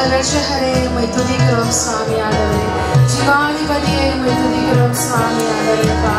எங்கள் ரட்சகரே உம்மை துதிக்கிறோம் சுவாமி ஆண்டவரே ஜீவாதிபதியே உம்மை துதிக்கிறோம் சுவாமி ஆண்டவரேப்பா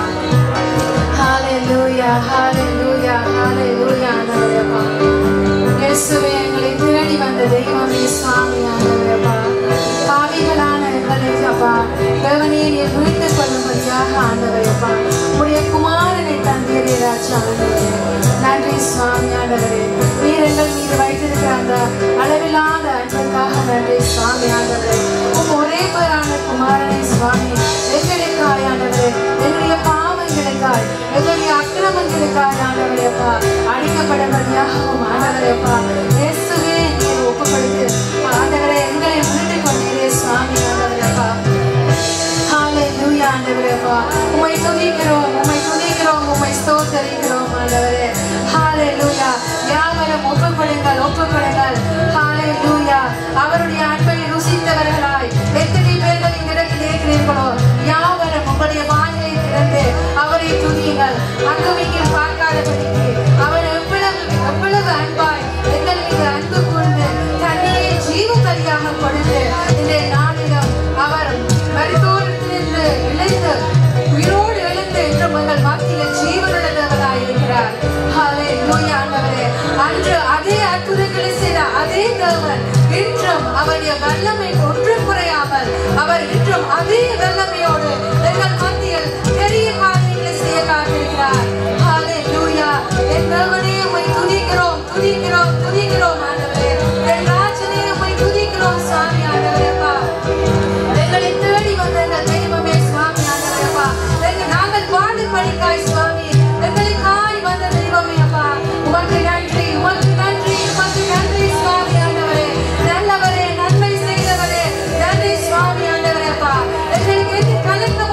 ஹalleluya ஹalleluya ஹalleluya ஆண்டவரேப்பா இயேசுவே எங்களை தேடி வந்த தெய்வமே சுவாமி ஆண்டவரேப்பா பாவிகளான எங்களுக்கு அப்பா தேவனே நீர் மீட்டு கொள்ளும்படியாக ஆண்டவரேப்பா உடைய குமாரனை தந்தீரே ராஜா ஆண்டவரே நன்றி சுவாமி ஆண்டவரே நீர் எங்கள் மீது வைத்திருக்கிற அந்த அளவில்லாத அன்புக்காக நன்றி சுவாமி ஆண்டவரே உம் ஒரே பேரான குமாரனை சுவாமி எங்களுக்காய் ஆண்டவரே எங்களுடைய பாவங்களுக்காய் எங்களுடைய அக்கிரமங்களுக்காய் ஆண்டவரே அப்பா அழிக்கப்படபடியாகவும் ஆண்டவரே அப்பா இயேசுவே நீர் ஒப்புக்கொடுத்து ஆண்டவரே எங்களை மீட்டு கொண்டீரே சுவாமி ஆண்டவரே அப்பா ஹalleluya ஆண்டவரே அப்பா உம்மை துதிக்கிறோம் உம்மை துதிக்கிறோம் உம்மை ஸ்தோத்தரிக்கிறோம் ஆண்டவரே ஹalleluya யாவரும் ஒப்புக்கொடுங்கள் ஒப்புக்கொடுங்கள் ஹalleluya அவருடைய அன்பை ருசித்தவர்களாய் எத்தனை பேர்கள் இந்த இடத்தில் இருக்கிறீர்களோ யாவரும் உங்களுடைய வாயை திறந்து அவரை துதியுங்கள் அங்கும் இங்கும் பார்க்காதபடிக்கு அவர் எவ்வளவு எவ்வளவு அன்பாய் எங்கள் மீது அன்பு கூர்ந்து தன்னையே ஜீவ பலியாக கொடுத்து இந்த நாளிலும் அவர் மருத்துவத்திலிருந்து இழைந்து உயிரோடு எழுந்து இன்று உங்கள் மத்தியில் ஜீவனுள்ளவராய் இருக்கிறார் ஹalleluya ஆண்டவரே அன்று அதே அற்புதங்களை செய்த அதே தேவன் இன்றும் அவருடைய வல்லமை ஒன்றும் குறையாமல் அவர் இன்றும் அதே வல்லமையோடு எங்கள் மத்தியில் பெரிய காரியங்களை செய்ய காத்திருக்கிறார் ஹalleluya என் தேவனே உம்மை துதிக்கிறோம் துதிக்கிறோம் துதிக்கிறோம் ஆண்டவரே என் ராஜனே உம்மை துதிக்கிறோம் சாமி ஆண்டவரே அப்பா எங்களை தேடி வந்த எங்கள் தெய்வமே சுவாமி ஆண்டவரப்பா எங்க நாங்கள் பாடுபடிக்காய் சுவாமி எங்களுக்காய் வந்த தெய்வமே அப்பா உமக்கு நன்றி உமக்கு நன்றி உமக்கு நன்றி சுவாமி ஆண்டவரே நல்லவரே நன்மை செய்தவரே நன்றி சுவாமி ஆண்டவரே அப்பா எங்களுக்கு எது கலக்கம்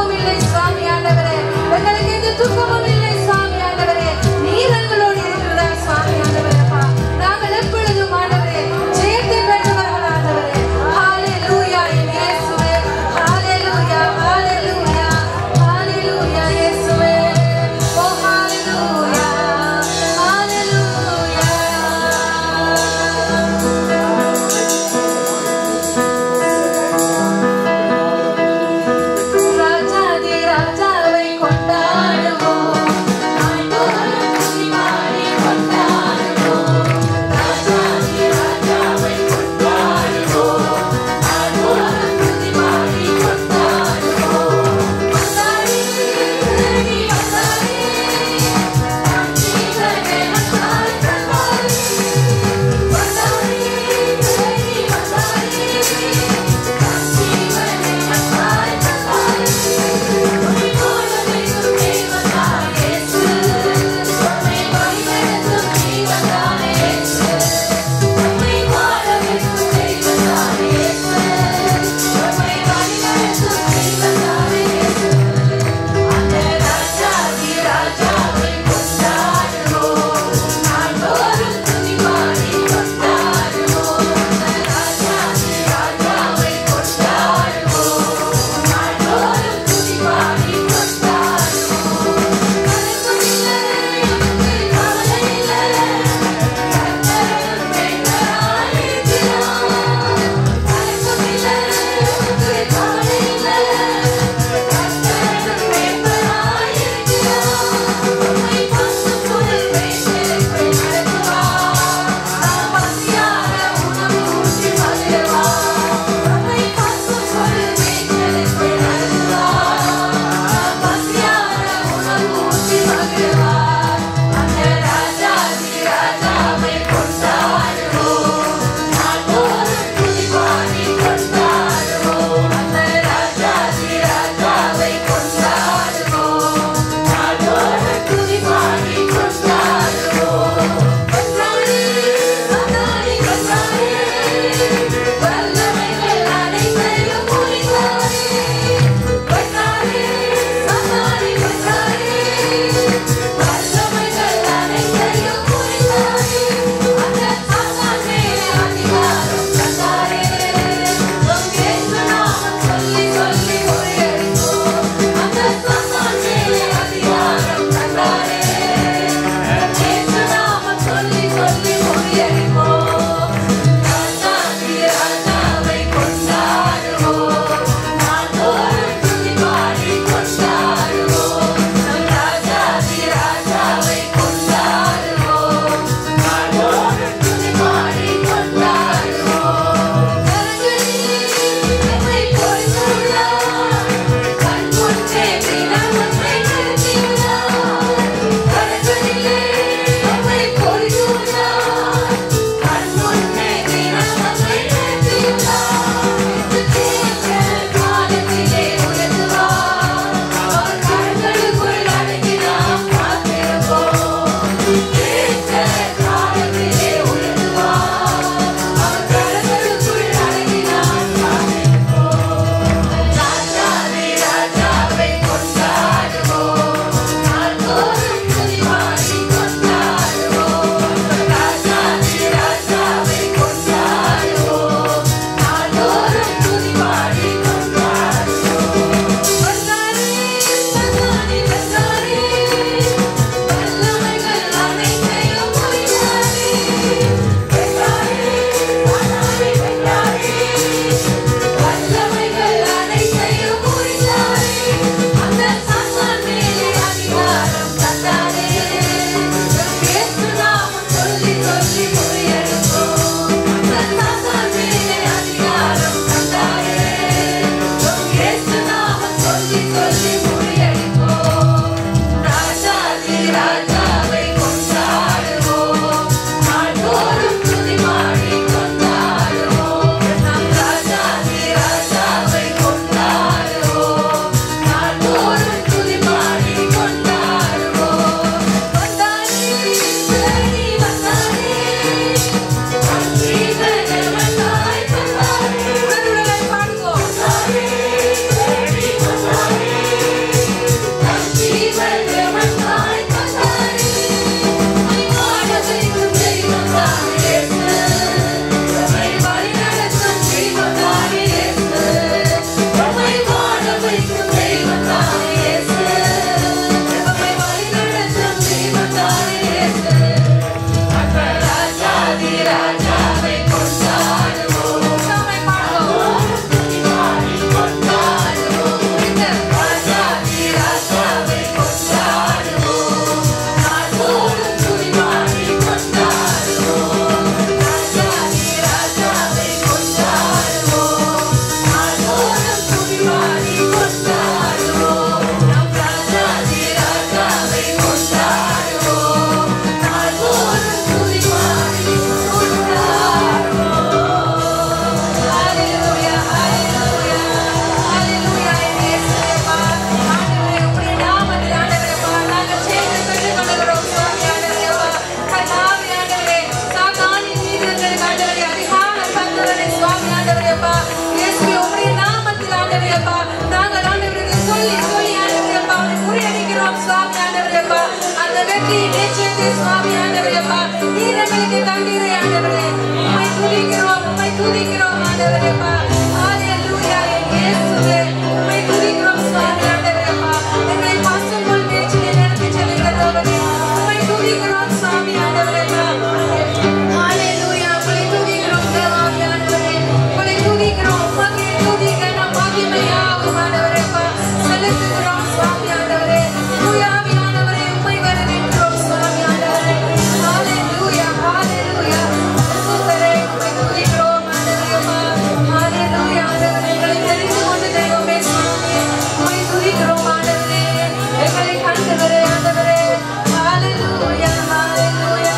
கண்டீரே ஆண்டவரே உம்மை துதிக்கிறோம் உம்மை துதிக்கிறோம் ஆண்டவரே அப்பா ஹalleluya இயேசுவே உம்மை துதிக்கிறோம் சுவாமி ஆண்டவரே அப்பா எங்களை பசும்புல் மேய்ச்சலில் நடத்தி செல்கிறவரே உம்மை துதிக்கிறோம் சுவாமி ஆண்டவரே அப்பா ஹalleluya உம்மை துதிக்கிறோம் தேவாதி ஆண்டவரே உம்மை துதிக்கிறோம் உமக்கு துதிக்க நாம் மகிமையாகும் ஆண்டவரே அப்பா செலுத்துகிறோம் சுவாமி ஆண்டவரே தூயாவி ஆண்டவரே உம்மை வரவேற்கிறோம் சுவாமி ஆண்டவரே ஹalleluya ஹalleluya சுத்தரே உம்மை துதிக்கிறோம் ஆண்டவரே அப்பா ஹalleluya ஆண்டவரே எங்களை தெரிந்து கொண்டு தெய்வமே சுவாமி உம்மை துதிக்கிறோம் ஆண்டவரே எங்களை கண்டவரே ஆண்டவரே ஹalleluya ஹalleluya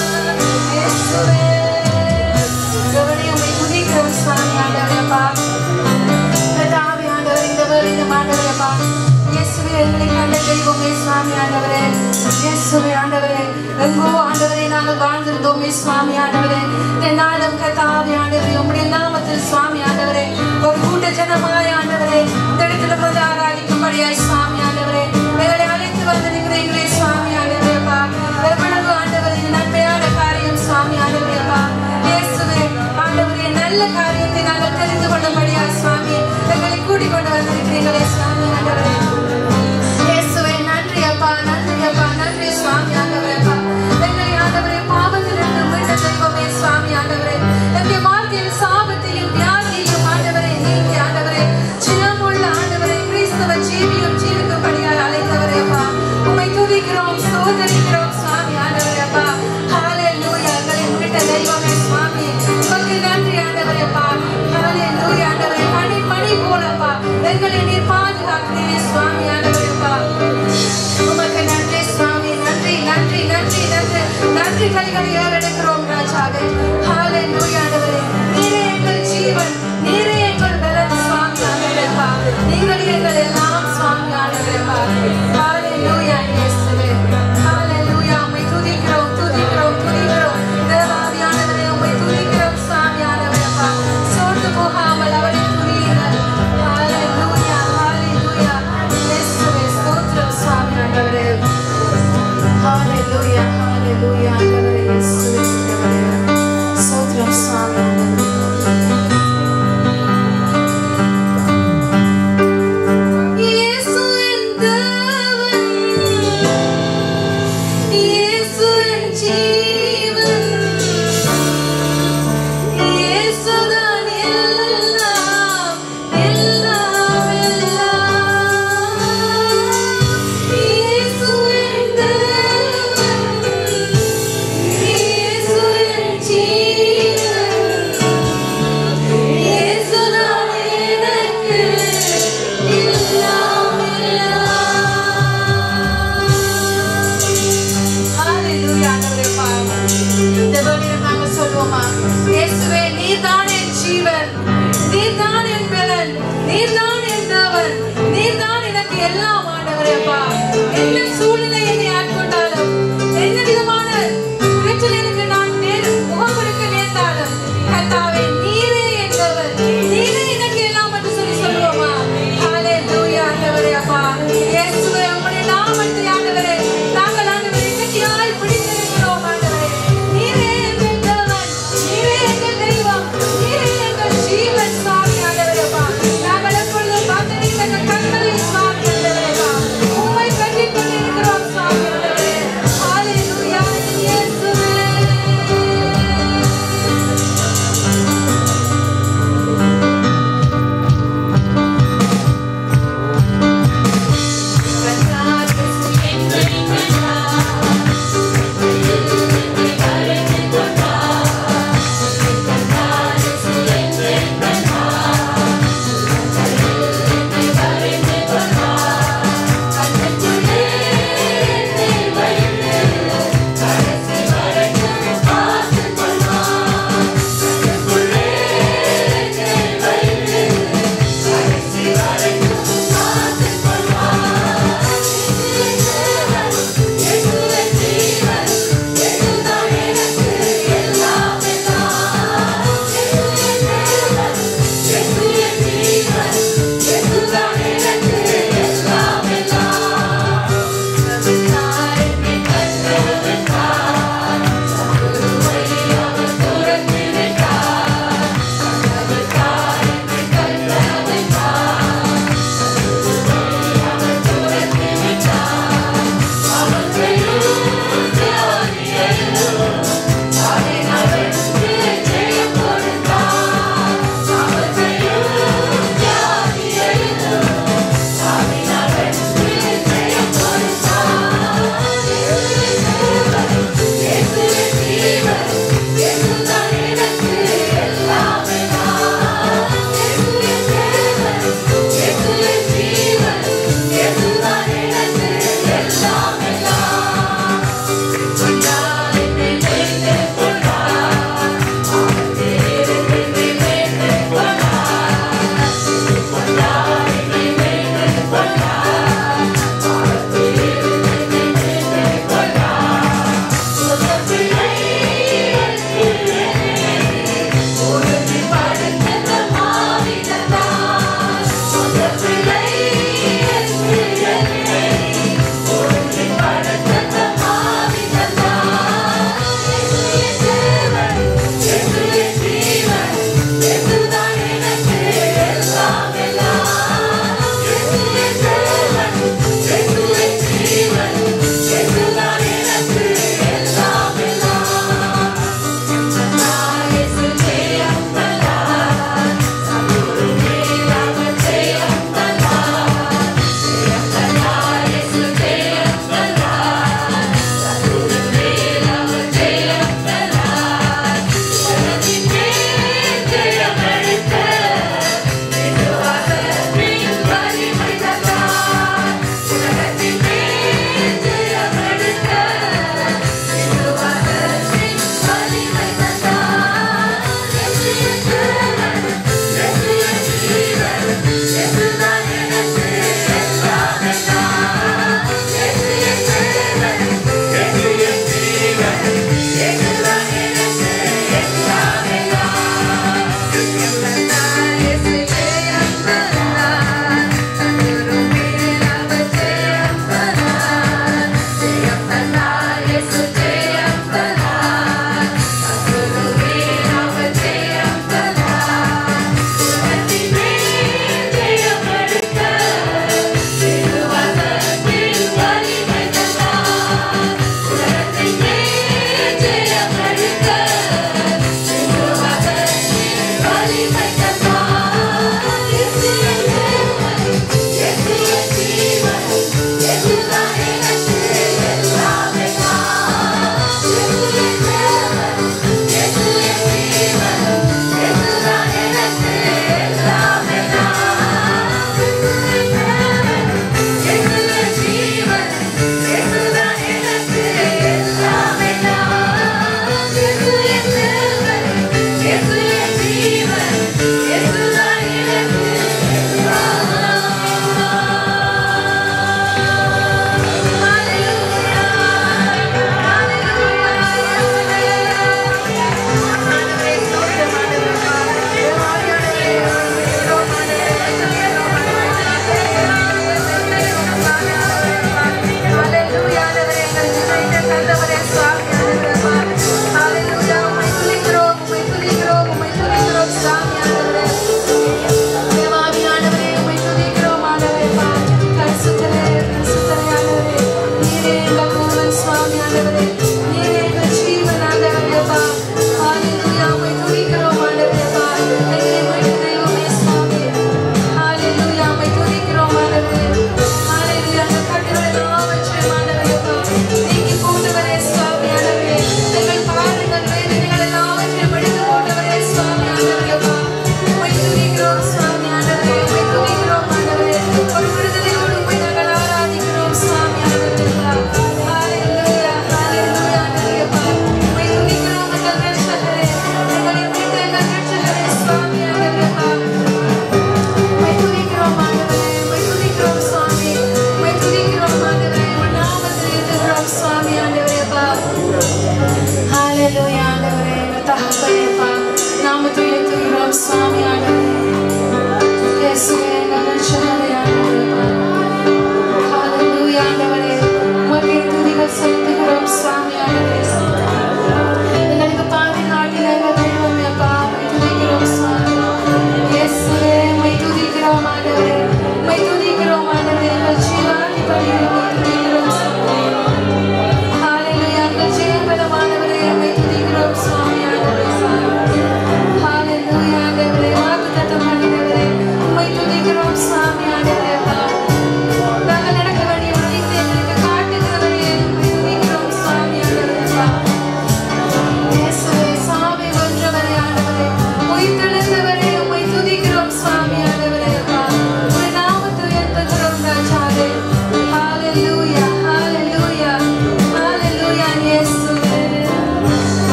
இயேசுவே கவனி உம்மை துதிக்கிறோம் சுவாமி ஆண்டவரே அப்பா கர்த்தாவே ஆண்டவரே, இந்த வேளையிலும் ஆண்டவரே அப்பா, இயேசுவே எங்களை கண்ட தெய்வமே சுவாமி ஆண்டவரே இயேசுவே ஆண்டவரே எங்கோ ஆண்டவரே நாங்கள் வாழ்ந்திருந்தோமே சுவாமி ஆண்டவரே இந்த நாளும் கர்த்தாவே ஆண்டவரே உம்முடைய நாமத்தில் சுவாமி ஆண்டவரே ஒரு கூட்ட ஜனமாய் ஆண்டவரே இந்த இடத்துல வந்து ஆராதிக்கும்படியாய் சுவாமி ஆண்டவரே எங்களை அழைத்து வந்திருக்கிறீங்களே சுவாமி ஆண்டவரே அப்பா எவ்வளவு ஆண்டவரே இது நன்மையான காரியம் சுவாமி ஆண்டவரே அப்பா இயேசுவே ஆண்டவரே நல்ல காரியத்தை நாங்கள் தெரிந்து கொள்ளும்படியா சுவாமி எங்களை கூட்டிக் கொண்டு வந்திருக்கிறீங்களே சுவாமி ஆண்டவரே இயேசுவே நன்றி அப்பா நன்றி அப்பா நன்றி சுவாமி ஆண்டவரே அப்பா எங்களை ஆண்டவரே பாவத்திலிருந்து மீட்ட தெய்வமே சுவாமி ஆண்டவரே எங்கள் வாழ்க்கையில் சாபத்தையும் வியாதியையும் ஆண்டவரே நீக்கி ஆண்டவரே சினமுள்ள ஆண்டவரே கிறிஸ்தவ ஜீவியும் ஜீவிக்கும்படியால் அழைத்தவரே அப்பா உம்மை துதிக்கிறோம் சோதரிக்கிறோம் சுவாமி ஆண்டவரே அப்பா ஹalleluya எங்களை மீட்ட தெய்வமே சுவாமி உமக்கு நன்றி ஆண்டவரே அப்பா ஹalleluya ஆண்டவரே மணி மணி போலப்பா எங்களை நீர் பாதுகாக்கிறீரே சுவாமி ஆண்டவரே அப்பா உமக்கு நன்றி சுவாமி நன்றி நன்றி நன்றி நன்றி நன்றி கைகளை ஏறெடுக்கிறோம் ராஜாவே ஹalleluya ஆண்டவரே நீரே எங்கள் ஜீவன் நீரே எங்கள் பலன் சுவாமி ஆண்டவரே அப்பா நீங்கள் எங்கள் எல்லாம் சுவாமி ஆண்டவரே அப்பா ஹalleluya இயேசுவே ஹalleluya உம்மை துதிக்கிறோம் துதிக்கிறோம் துதிக்கிறோம் தேவாவியானவரே உம்மை துதிக்கிறோம் சுவாமி ஆண்டவரே அப்பா சோர்ந்து போகாமல் அவரை துதியுங்கள் ஹalleluya ஹalleluya இயேசுவே ஸ்தோத்திரம் சுவாமி ஆண்டவரே ஹalleluya ஹalleluya ஆண்டவரே இயேசுவே ஆண்டவரே ஸ்தோத்திரம் சுவாமி ஆண்டவரே இயேசு என் தேவன் இயேசு என் ஜீவன் இயேசுதான் எல்லாம் எல்லாம் எல்லாம் இயேசு என் தேவன் இயேசு என் ஜீவன் இயேசுதான் எனக்கு எல்லாம் எல்லாம் ஹalleluya ஆண்டவரே பாருங்க இந்த வேளையில நாங்க சொல்லுவோமா இயேசுவே நீர்தான் என் ஜீவன் நீர்தான் என் பலன் நீர்தான் என் தேவன் நீர்தான் எனக்கு எல்லாம் ஆண்டவரே அப்பா என்ன சூழ்நிலை என்னை ஆட்கொண்டாலும் என்ன விதமான பிரச்சனைகளுக்கு நான் நேர் முகம் கொடுக்க நேர்ந்தாலும் கர்த்தாவே நீரே என் தேவன் நீரே எனக்கு எல்லாம் என்று சொல்லி சொல்லுவோமா ஹalleluya ஆண்டவரே அப்பா இயேசுவே உம்முடைய நாமத்தை ஆண்டவரே நாங்கள் ஆண்டவரே கட்டியாய் பிடித்திருக்கிறோம் ஆண்டவரே நீரே எங்கள் தேவன் நீரே எங்கள் தெய்வம் நீரே எங்கள் ஜீவன் சுவாமி ஆண்டவரே அப்பா நாங்கள் எப்பொழுதும் பார்த்திருக்கிற கண்களில் சுவாமி ஆண்டவரே அப்பா உம்மை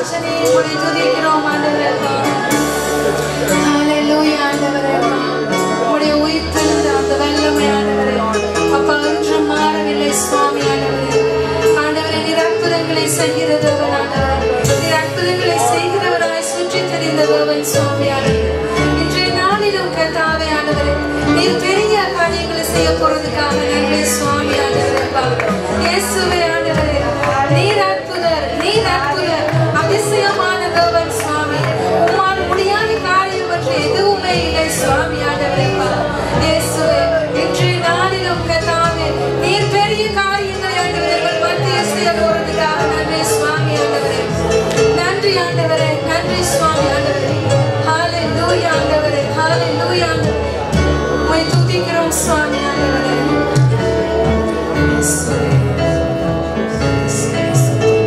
ராஜனே உம்மை துதிக்கிறோம் ஆண்டவரே அப்பா ஹalleluya ஆண்டவரே அப்பா உம்முடைய உயிர்த்தெழுந்த அந்த வல்லமை ஆண்டவரே அப்பா ஒன்றும் மாறவில்லை சுவாமி ஆண்டவரே ஆண்டவரே நீர் அற்புதங்களை செய்கிறதவன் ஆண்டவரே நீர் அற்புதங்களை செய்கிறவராய் சுற்றி தெரிந்தவன் சுவாமி ஆண்டவரே இன்றைய நாளிலும் கர்த்தாவே ஆண்டவரே நீர் பெரிய காரியங்களை செய்ய போறதுக்காக நன்றி சுவாமி ஆண்டவரே அப்பா இயேசுவே ஆண்டவரே நீர் அற்புதர் நீர் அற்புதர் அதிசயமான தேவன் சுவாமி உம்மால் முடியாத காரியம் பற்றி எதுவுமே இல்லை சுவாமி ஆண்டவரே அப்பா இயேசுவே இன்றைய நாளிலும் கர்த்தாவே நீர் பெரிய காரியங்களை ஆண்டவரே எங்கள் மத்தியில் செய்ய போறதுக்காக நன்றி சுவாமி ஆண்டவரே நன்றி ஆண்டவரே நன்றி சுவாமி ஆண்டவரே ஹalleluya ஆண்டவரே ஹalleluya ஆண்டவரே உம்மை துதிக்கிறோம் சுவாமி ஆண்டவரே இயேசுவே இயேசுவே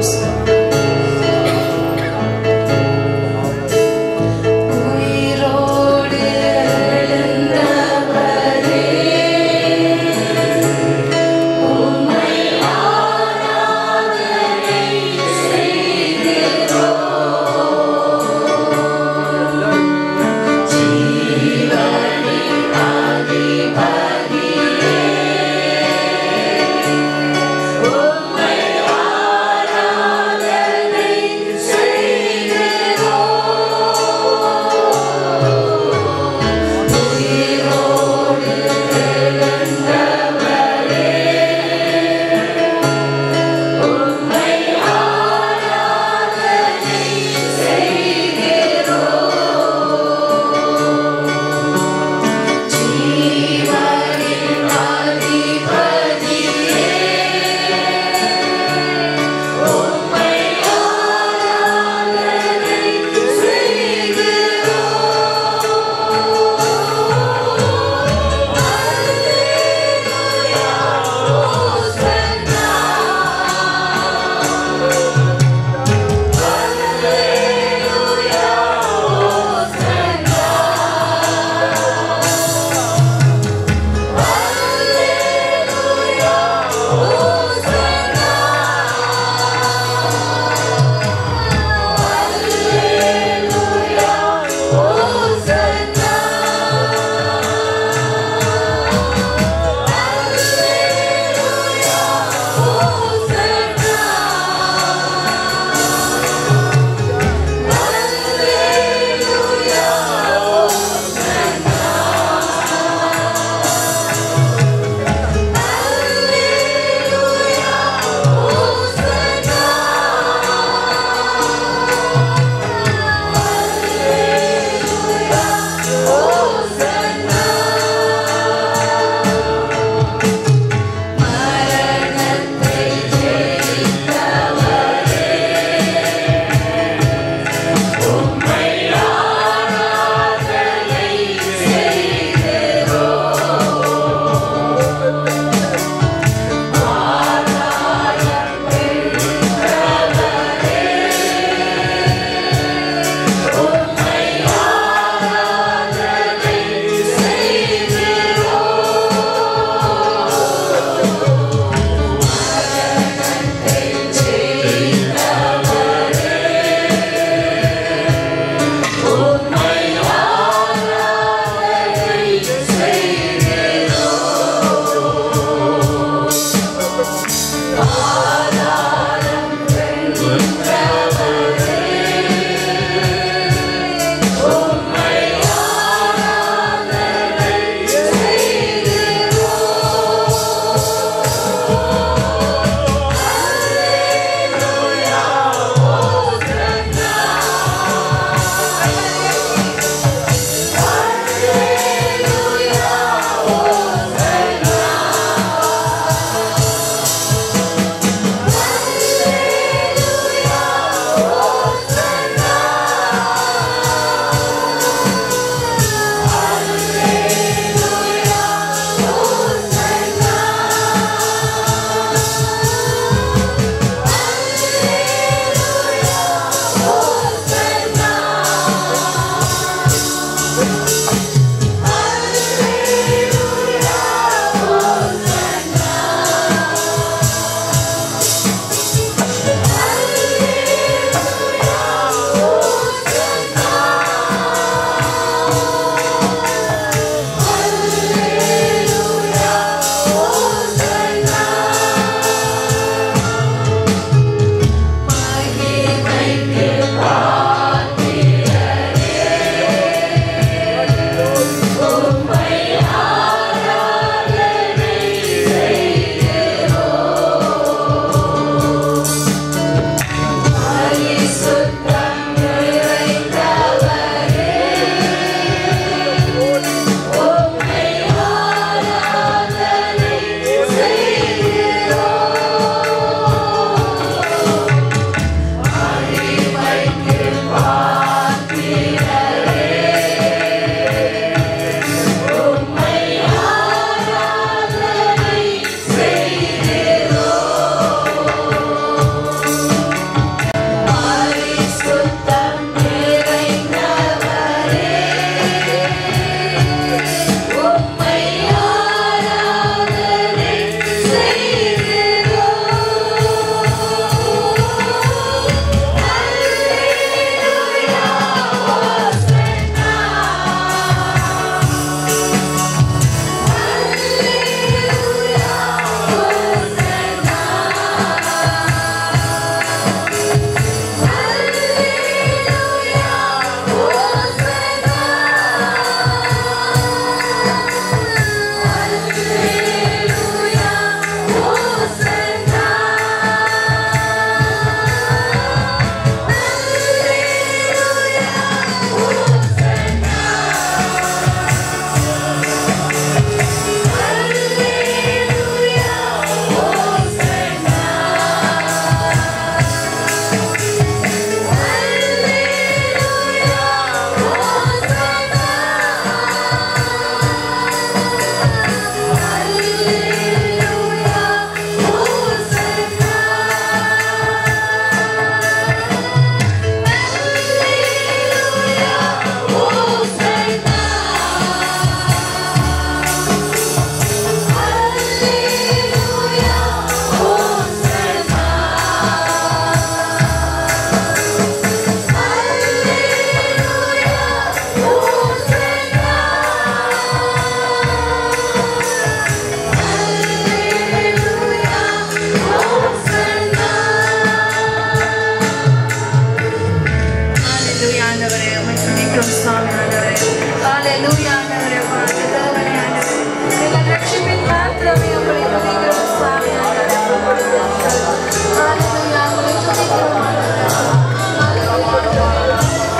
துதிக்கிறோம் சுவாமி ஆண்டவரே ஹalleluya ஆண்டவரே வாழ்க தேவனே ஆண்டவரே எங்கள் ரட்சிப்பின் மாத்திரமே உங்களை துதிக்கிறோம் சுவாமி ஆண்டவரே ஹalleluya உங்களை துதிக்கிறோம் ஆண்டவரே ஹalleluya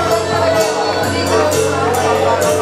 துதிக்கிறோம்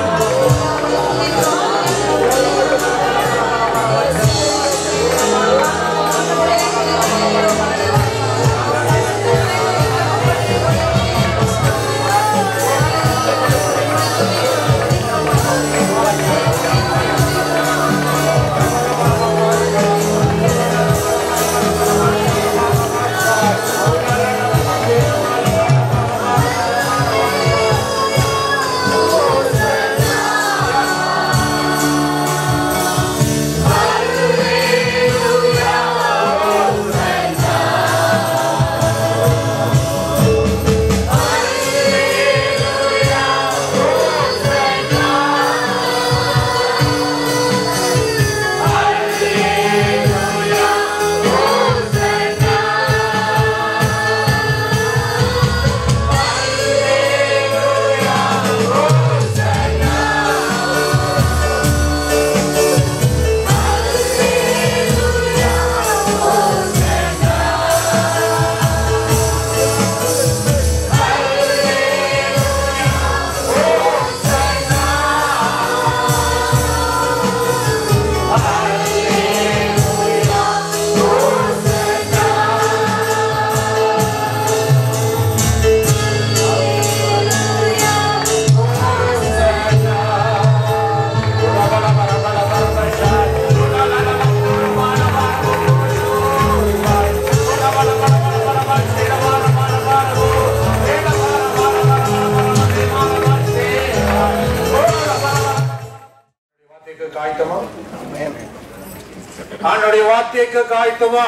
வார்த்தைக்கு காய்த்தமா ஆண்டுடைய வார்த்தைக்கு காய்த்தமா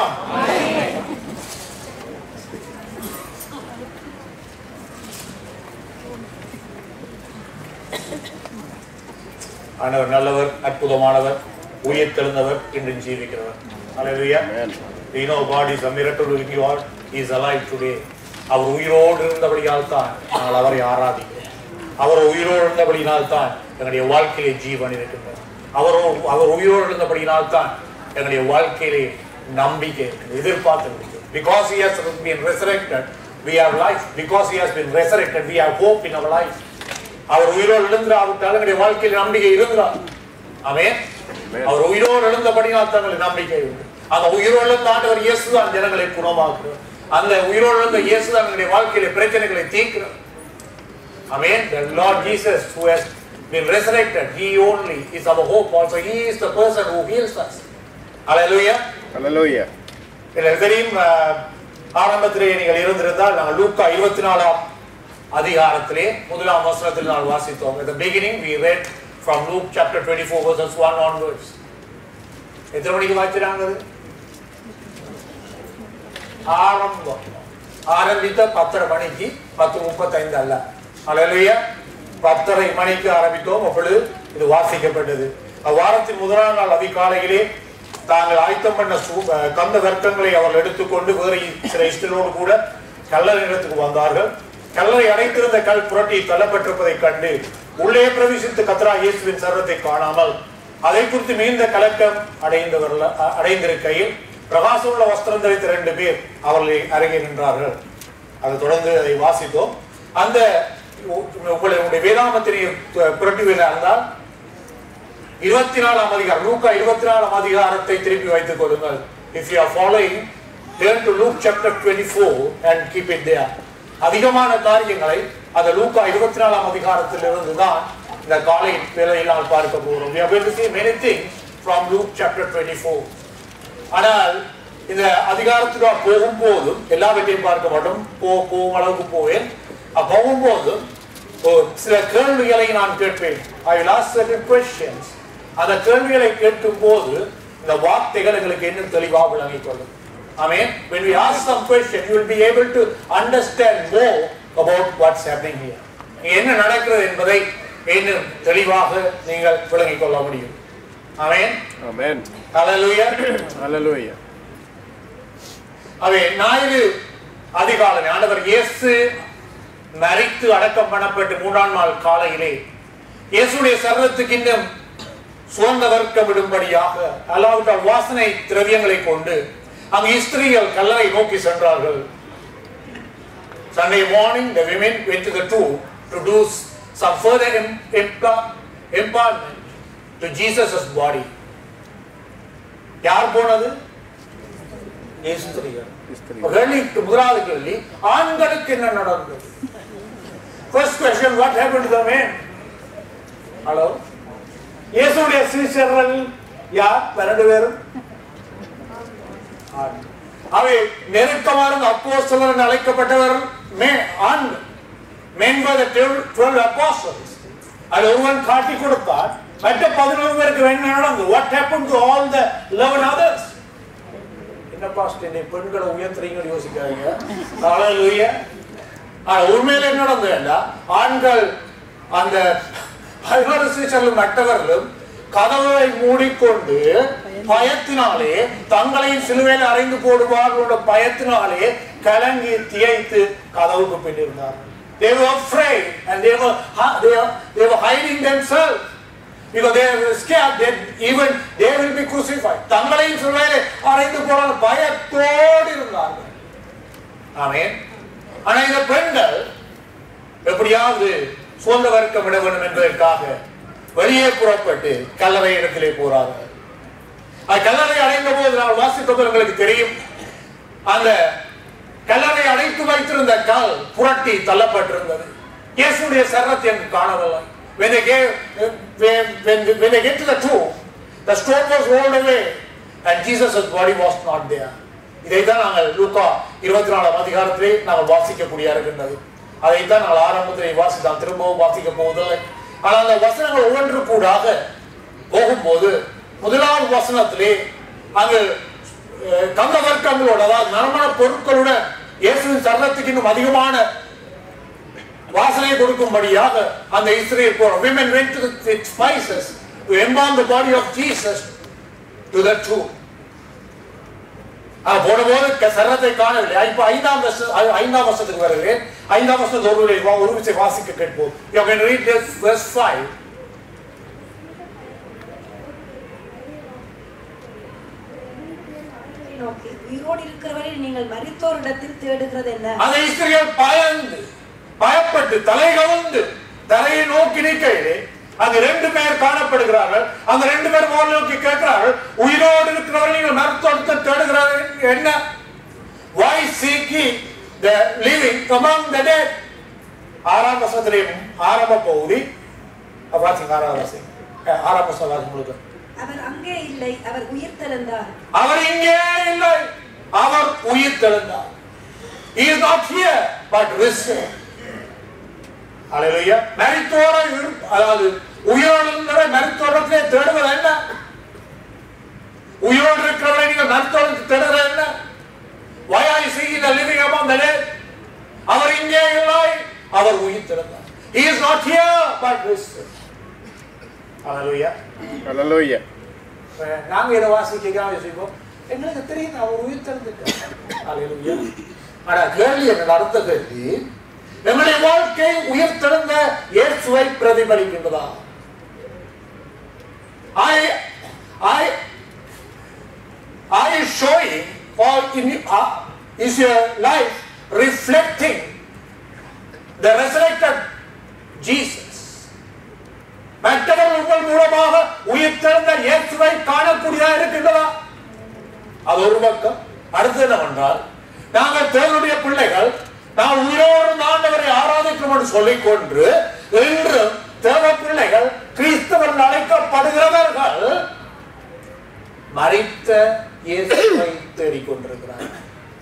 ஆண்டவர் நல்லவர் அற்புதமானவர் உயிர் தெழுந்தவர் இன்றும் ஜீவிக்கிறவர் Hallelujah. You know God is a miracle living God. He is alive today. அவர் உயிரோடு இருந்தபடியால் தான் நாங்கள் அவரை ஆராதிக்கிறோம் அவர் உயிரோடு இருந்தபடியினால் தான் எங்களுடைய வாழ்க்கையிலே ஜீவன் இருக்கின்றது அவரோ அவர் உயிரோடு இருந்தபடியினால் தான் எங்களுடைய வாழ்க்கையிலே நம்பிக்கை இருக்குது எதிர்பார்த்து இருக்குது because he has been resurrected we have life because he has been resurrected we have hope in our life அவர் உயிரோடு எழுந்திராவிட்டால் எங்களுடைய வாழ்க்கையில் நம்பிக்கை இருந்தால் ஆமென் அவர் உயிரோடு எழுந்தபடினால் தங்களுக்கு நம்பிக்கை உண்டு அந்த உயிரோடு எழுந்த ஆண்டவர் இயேசுதான் ஜனங்களை குணமாக்குறார் அந்த உயிரோடு எழுந்த இயேசுதான் எங்களுடைய வாழ்க்கையில பிரச்சனைகளை தீர்க்கிறார் Amen. The Lord Jesus, who has been resurrected, He only is our hope. Also, He is the person who heals us. Hallelujah. Hallelujah. எனக்கு தெரியும் அஹ், ஆரம்பத்திலே நீங்கள் இருந்திருந்தால் நாங்கள் லூக்கா இருபத்தி நாலாம் அதிகாரத்திலே முதலாம் வசனத்தில் நான் வாசித்தோம் at the beginning we read from Luke chapter 24 verses 1 onwards எத்தனை மணிக்கு வாசிச்சாங்க அது ஆரம்பம் ஆரம்பித்த பத்தரை மணிக்கு பத்து முப்பத்தைந்து அல்ல அலையிலேயே பத்தரை மணிக்கு ஆரம்பித்தோம் அப்பொழுது இது வாசிக்கப்பட்டது அவ்வாரத்தின் முதலாம் நாள் அதிகாலையிலே தாங்கள் ஆயத்தம் பண்ண சூ- அஹ் கந்த வர்க்கங்களை அவர்கள் எடுத்துக்கொண்டு வேறு சில இஷ்டரோடு கூட கல்லறை இடத்துக்கு வந்தார்கள் கல்லறை அடைத்திருந்த கல் புரட்டி தள்ளப்பட்டிருப்பதை கண்டு உள்ளே பிரவேசித்து கத்ரா இயேசுவின் சர்வத்தை காணாமல் அதை குறித்து மிகுந்த கலக்கம் அடைந்தவர்கள் அ- அடைந்திருக்கையில் பிரகாசமுள்ள வஸ்திரம் தரித்த ரெண்டு பேர் அவர்களை அருகே நின்றார்கள் அதை தொடர்ந்து அதை வாசித்தோம் அந்த உ- உங்களுடைய வேதாமத்தினை புரட்டுவீர்களா இருந்தால் இருபத்தி நாலாம் அதிகாரம் லூக்கா இருபத்தி நாலாம் அதிகாரத்தை திருப்பி வைத்துக் கொள்ளுங்கள் if you are following turn to Luke chapter twenty four and keep it there அதிகமான காரியங்களை அந்த லூக்கா இருபத்தி நாலாம் அதிகாரத்திலிருந்து தான் இந்த காலை வேலையில் நாம் பார்க்க போகிறோம் we are going to see many things from Luke chapter 24 ஆனால் இந்த அதிகாரத்துக்கு போகும்போது எல்லாவற்றையும் பார்க்க மாட்டோம் போ போகும் அளவுக்கு போவேன் அ- போகும்போது ஒரு சில கேள்விகளை நான் கேட்பேன் ஐ will ask certain questions அந்த கேள்விகளை கேட்கும் போது இந்த வார்த்தைகள் எங்களுக்கு இன்னும் தெளிவாக விளங்கிக் கொள்ளும் Amen. When we ask some question, you will be able to understand more about what's happening here. இங்க என்ன நடக்கிறது என்பதை இன்னும் தெளிவாக நீங்கள் விளங்கிக் கொள்ள முடியும் Amen. Amen. Hallelujah. Hallelujah. அவை ஞாயிறு அதிகாலை ஆண்டவர் இயேசு மரித்து அடக்கம் பண்ணப்பட்டு மூன்றாம் நாள் காலையிலே இயேசுடைய சரீரத்துக்கு இன்னும் சுகந்த வர்க்கம் விடும்படியாக அல்லாவிட்டால் வாசனை திரவியங்களை கொண்டு அங்கு ஸ்திரீகள் கல்லறை நோக்கி சென்றார்கள் Sunday morning, the women went to the tomb to do s- some further im- impa- impartment to Jesus' body. யார் போனது ஸ்திரீகள் கேள்விக்கு முதலாவது கேள்வி ஆண்களுக்கு என்ன நடந்தது first question what happen to the man hello இயேசுடைய சீஷர்கள் யார் பன்னெண்டு பேரும் ஆண். அவை நெருக்கமான அப்போஸ்தலர் என்று அழைக்கப்பட்டவர் மே ஆண் men were the 12 apostles அது ஒருவன் காட்டி கொடுத்தார் மற்ற பதினோரு பேருக்கு என்ன நடந்தது what happened to all the 11 others என்ன பாஸ்ட் என்னை பெண்களை உயர்த்துறீங்கன்னு யோசிக்காதீங்க ஹalleluya ஆனா உண்மையில என்ன நடந்ததுன்னா ஆண்கள் அந்த பதினோரு சீசர்களும் மற்றவர்களும் கதவை மூடிக்கொண்டு பயத்தினாலே தங்களையும் சிலுவையில் அறைந்து போடுவார்களோட பயத்தினாலே கலங்கி திகைத்து கதவுக்கு பின்னிருந்தார்கள் they were afraid and they were they were, they were hiding themselves because they were scared that even they will be crucified தங்களையும் சிலுவையில் அறைந்து போறாங்க பயத்தோடு இருந்தார்கள் ஆமென் ஆனா இந்த பெண்கள் எப்படியாவது சொந்த வர்க்கம் விட வேண்டும் என்பதற்காக வெளியே புறப்பட்டு கல்லறை இடத்திலே போறார்கள் அது கல்லறை அடைந்த போது நான் வாசித்தது உங்களுக்கு தெரியும் அந்த கல்லறை அடைத்து வைத்திருந்த கல் புரட்டி தள்ளப்பட்டிருந்தது இயேசுடைய சரத்தை எனக்கு காணவில்லை when they gave when, when, when they get to the tomb the stone was rolled away and Jesus' body was not there இதைத்தான் நாங்கள் லூக்கா இருபத்தி நாலாம் அதிகாரத்திலே நாங்கள் வாசிக்கக்கூடிய இருக்கின்றது அதைத்தான் நாங்கள் ஆரம்பத்திலே வாசித்தான் திரும்பவும் வாசிக்க போவதில்லை ஆனால் அந்த வசனங்கள் ஒவ்வொன்று கூடாக போகும்போது முதலாவது வசனத்திலே அங்கு அஹ், கந்த வர்க்கங்களோட அதாவது நறுமண பொருட்களுடன் இயேசுவின் சரணத்துக்கு இன்னும் அதிகமான வாசனை கொடுக்கும்படியாக அந்த இஸ்ரேல் போற women went to the spices to embalm the body of Jesus to the tomb ஆஹ் போன போது க- சரத்தை காணவில்லை இப்ப ஐந்தாம் வருஷம் ஐ- ஐந்தாம் வருஷத்துக்கு வருகிறேன் ஐந்தாம் வருஷத்து ஒரு விலை வா- ஒரு விஷயம் வாசிக்க கேட்போம் you can read this verse 5 நோக்கி உயிரோடு இருக்கிறவரை நீங்கள் மரித்தோரிடத்தில் தேடுகிறது என்ன அந்த இஸ்ரேல் பயந்து பயப்பட்டு தலை கவுந்து தலையை நோக்கி நிற்கையிலே அங்க ரெண்டு பேர் காணப்படுகிறார்கள் அந்த ரெண்டு பேர் போல் நோக்கி கேட்கிறார்கள் உயிரோடு இருக்கிறவர்கள் நீங்கள் மருத்துவத்தை தேடுகிறார்கள் என்ன why seeking the living among the dead ஆறாம் வசனத்திலே ஆரம்ப பகுதி வாசிங்க ஆறாம் வாசி அஹ், ஆறாம் வசனம் வாசி முழுக்க அவர் அங்கே இல்லை அவர் உயிர் தெழுந்தார் அவர் இங்கே இல்லை அவர் உயிர் தெழுந்தார் he is not here but risen ஹalleluya மரித்தோரை இரு- அதாவது உயிரோடு மரித்தோரத்திலே தேடுவது என்ன உயிரோடு இருக்கிறவரை நீங்கள் மருத்துவருக்கு தேடுறது என்ன why are you seeking the living among the dead அவர் இங்கே இல்லை அவர் உயிர் தெழுந்தார் he is not here but risen hallelujah Hallelujah. அஹ் நாங்க இதை வாசிக்கலாம் யோசிப்போம் எங்களுக்கு தெரியும் அவர் உயிர் திறந்துட்டார் ஆனா கேள்வி என்ன அடுத்த கேள்வி எங்களுடைய வாழ்க்கை உயிர் திறந்த இயேசுவை பிரதிபலிக்கின்றதா I I are you showing or in, uh, is your life reflecting the resurrected Jesus மற்றவர்கள் உங்கள் மூலமாக உயிர் திறந்த இயேசுவை காணக்கூடியதா இருக்கின்றதா அது ஒரு பக்கம் அடுத்து என்னவென்றால் நாங்கள் தேவனுடைய பிள்ளைகள் நாம் உயிரோடு ஆண்டவரை ஆராதிக்கிறோம் என்று சொல்லிக்கொண்டு இன்றும் தேவ பிள்ளைகள் கிறிஸ்தவர்கள் அழைக்கப்படுகிறவர்கள் மறித்த இயேசுவை தேடிக்கொண்டிருக்கிறார்கள்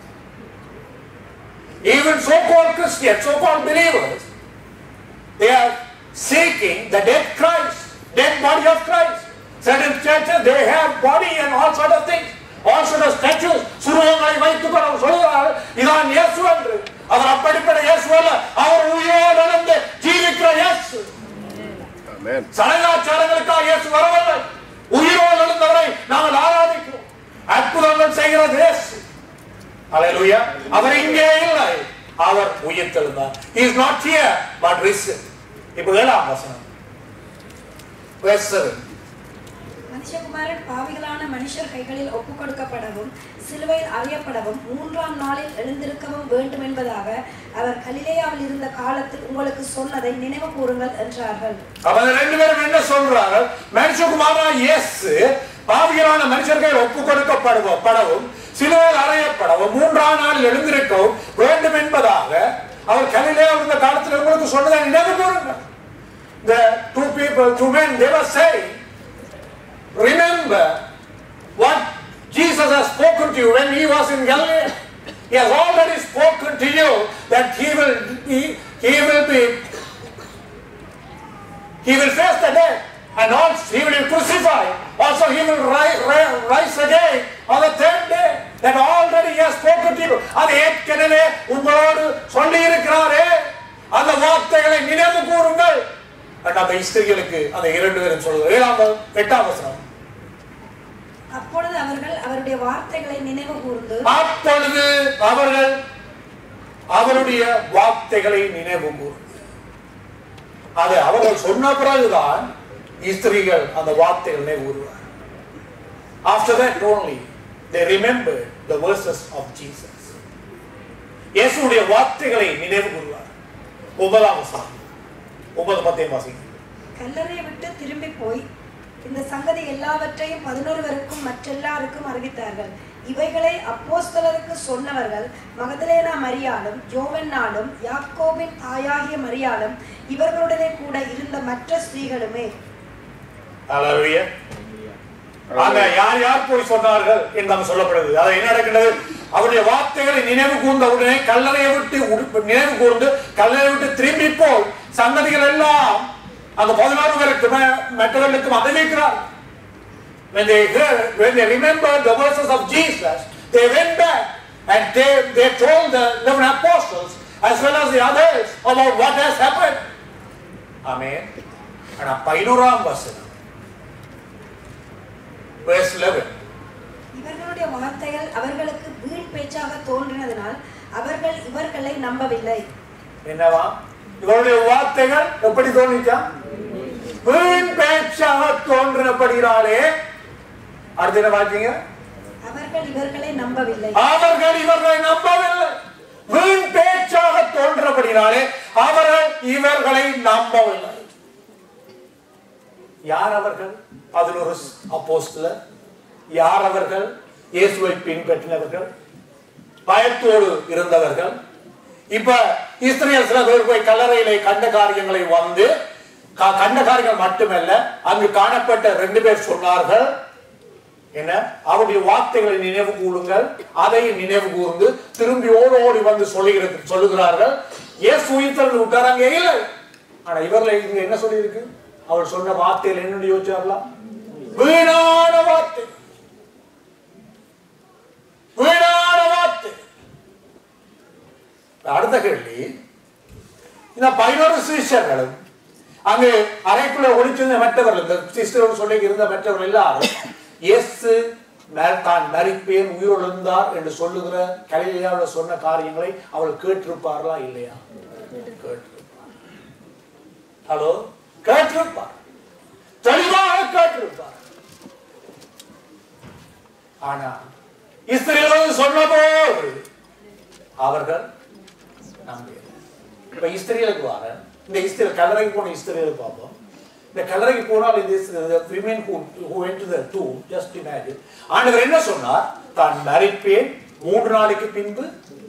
Even so-called Christians, so-called believers, they are seeking the dead Christ, dead body of Christ. Certain churches, they have body and all sort of things. All sort of statues, சுருவங்களை வைத்துக் கொண்டு சொல்கிறார்கள் இதான் இயேசு என்று அவர் அப்படிப்பட்ட இயேசு அல்ல அவர் உயிரோடு எழுந்து ஜீவிக்கிற இயேசு Amen. சடங்காச்சாரங்களுக்காக இயேசு வரவில்லை உயிரோடு எழுந்தவரை நாங்கள் ஆராதிக்கிறோம் அற்புதங்கள் செய்கிறது இயேசு Hallelujah. அவர் இங்கே இல்லை அவர் உயிர்த்தெழுந்தார் he is not here but risen இப்போ ஏழாம் வசனம் verse 7 மனுஷகுமாரன் பாவிகளான மனுஷர் கைகளில் ஒப்புக் கொடுக்கப்படவும் சிலுவையில் அறியப்படவும் மூன்றாம் நாளில் எழுந்திருக்கவும் வேண்டும் என்பதாக அவர் கலிலேயாவில் இருந்த காலத்தில் உங்களுக்கு சொன்னதை நினைவு கூறுங்கள் என்றார்கள் அவங்க ரெண்டு பேரும் என்ன சொல்றார்கள் மனுஷகுமாரா இயேசு பாவிகளான மனுஷர்கள் ஒப்பு கொடுக்கப்படுவோம் படவும் சிலுவையில் அறையப்படவும் மூன்றாம் நாளில் எழுந்திருக்கவும் வேண்டும் என்பதாக அவர் கலிலே இருந்த காலத்தில் உங்களுக்கு சொன்னதை நினைவு கூறுங்கள் the two people two men they were saying remember what Jesus has spoken to you when he was in Galilee he has already spoken to you that he will he, he will be he will face the death and also he will be crucified. Also he will rise, rise again on the third day. That already he has spoken to you. அது ஏற்கனவே உங்களோடு சொல்லி இருக்கிறாரே அந்த வார்த்தைகளை நினைவு கூறுங்கள் And அந்த ஸ்திரீகளுக்கு அந்த இரண்டு பேரும் சொல்லுங்கள் ஏழாம் வ- எட்டாம் வசனம் அப்பொழுது அவர்கள் அவருடைய வார்த்தைகளை நினைவு கூர்ந்து அப்பொழுது அவர்கள் அவருடைய வார்த்தைகளை நினைவு கூர்ந்து அது அவர்கள் சொன்ன பிறகுதான் ஸ்திரீகள் அந்த வார்த்தைகள் நினைவு கூறுவார் after that only they remember the verses of Jesus இயேசுடைய வார்த்தைகளை நினைவு கூறுவார் ஒன்பதாம் வசனம் ஒன்பது பத்தையும் வாசிங்க கல்லறையை விட்டு திரும்பி போய் இந்த சங்கதி எல்லாவற்றையும் பதினொருவருக்கும் மற்றெல்லாருக்கும் அறிவித்தார்கள் இவைகளை அப்போஸ்தலருக்கு சொன்னவர்கள் மகதலேனா மரியாளும் யோவன்னாலும் யாக்கோபின் தாயாகிய மரியாளும் இவர்களுடனே கூட இருந்த மற்ற ஸ்திரீகளுமே Hallelujah. ஆக யார் யார் போய் சொன்னார்கள் என்று அங்கு சொல்லப்படுது அது என்ன நடக்கிறது அவருடைய வார்த்தைகளை நினைவு கூர்ந்த உடனே கல்லறையை விட்டு உடு- நினைவு கூர்ந்து கல்லறை விட்டு திரும்பி போல் சங்கதிகள் எல்லாம் அந்த பதினாறு பேருக்கு ம- மற்றவர்களுக்கும் அறிவிக்கிறார் when they heard, when they remembered the verses of Jesus, they went back and they, they told the 11 apostles as well as the others about what has happened. Amen. ஆனா பதினோராம் வசனம் verse 11 இவர்களுடைய வார்த்தைகள் அவர்களுக்கு வீண் பேச்சாக தோன்றினதினால் அவர்கள் இவர்களை நம்பவில்லை என்னவா இவருடைய வார்த்தைகள் எப்படி தோணிச்சா வீண் பேச்சாக தோன்றினபடினாலே அடுத்த என்ன வாக்கிங்க அவர்கள் இவர்களை நம்பவில்லை அவர்கள் இவர்களை நம்பவில்லை வீண் பேச்சாக தோன்றபடினாலே அவர்கள் இவர்களை நம்பவில்லை யார் அவர்கள் பதினோரு அப்போஸ்தலர் யார் அவர்கள் இயேசுவை பின்பற்றினவர்கள் பயத்தோடு இருந்தவர்கள் இப்ப இஸ்ரேல் சில பேர் போய் கல்லறையிலே கண்ட காரியங்களை வந்து க- கண்ட காரியங்கள் மட்டுமல்ல அங்கு காணப்பட்ட ரெண்டு பேர் சொன்னார்கள் என்ன அவருடைய வார்த்தைகளை நினைவு கூறுங்கள் அதை நினைவு கூர்ந்து திரும்பி ஓடி ஓடி வந்து சொல்லுகிறது சொல்லுகிறார்கள் ஏசு உயிர்த்தல் விட்டாராங்க இல்லை ஆனா இவர்களை இங்க என்ன சொல்லியிருக்கு அவர் சொன்ன வார்த்தைகள் என்னன்னு யோசிச்சார்களா வீணான வார்த்தை வீணான வார்த்தை அடுத்த கேள்வி இந்த பதினோரு சிஷ்யர்களும் அங்கு அறைக்குள்ள ஒளிச்சிருந்த மற்றவர்கள் இந்த சிஸ்டரோடு சொல்லி இருந்த மற்றவர்கள் எல்லாரும் இயேசு ம- தான் மறிப்பேன் உயிரோடு இருந்தார் என்று சொல்லுகிற கலிலேயாவில் சொன்ன காரியங்களை அவர்கள் கேட்டிருப்பார்களா இல்லையா கேட்டிருப்பார் ஹலோ கேட்டிருப்பார் தெளிவாக கேட்டிருப்பார் ஆனா இஸ்ரேல் சொன்னபோது அவர்கள் நம்பியது இப்ப இஸ்திரியலுக்கு வர இந்த இஸ்திரியல் கல்லறைக்கு போன இஸ்திரியலை பார்ப்போம் இந்த கல்லறைக்கு போனால் இந்த women who who went to the tomb just imagine ஆண்டவர் என்ன சொன்னார் தான் மறிப்பேன் மூன்று நாளைக்கு பின்பு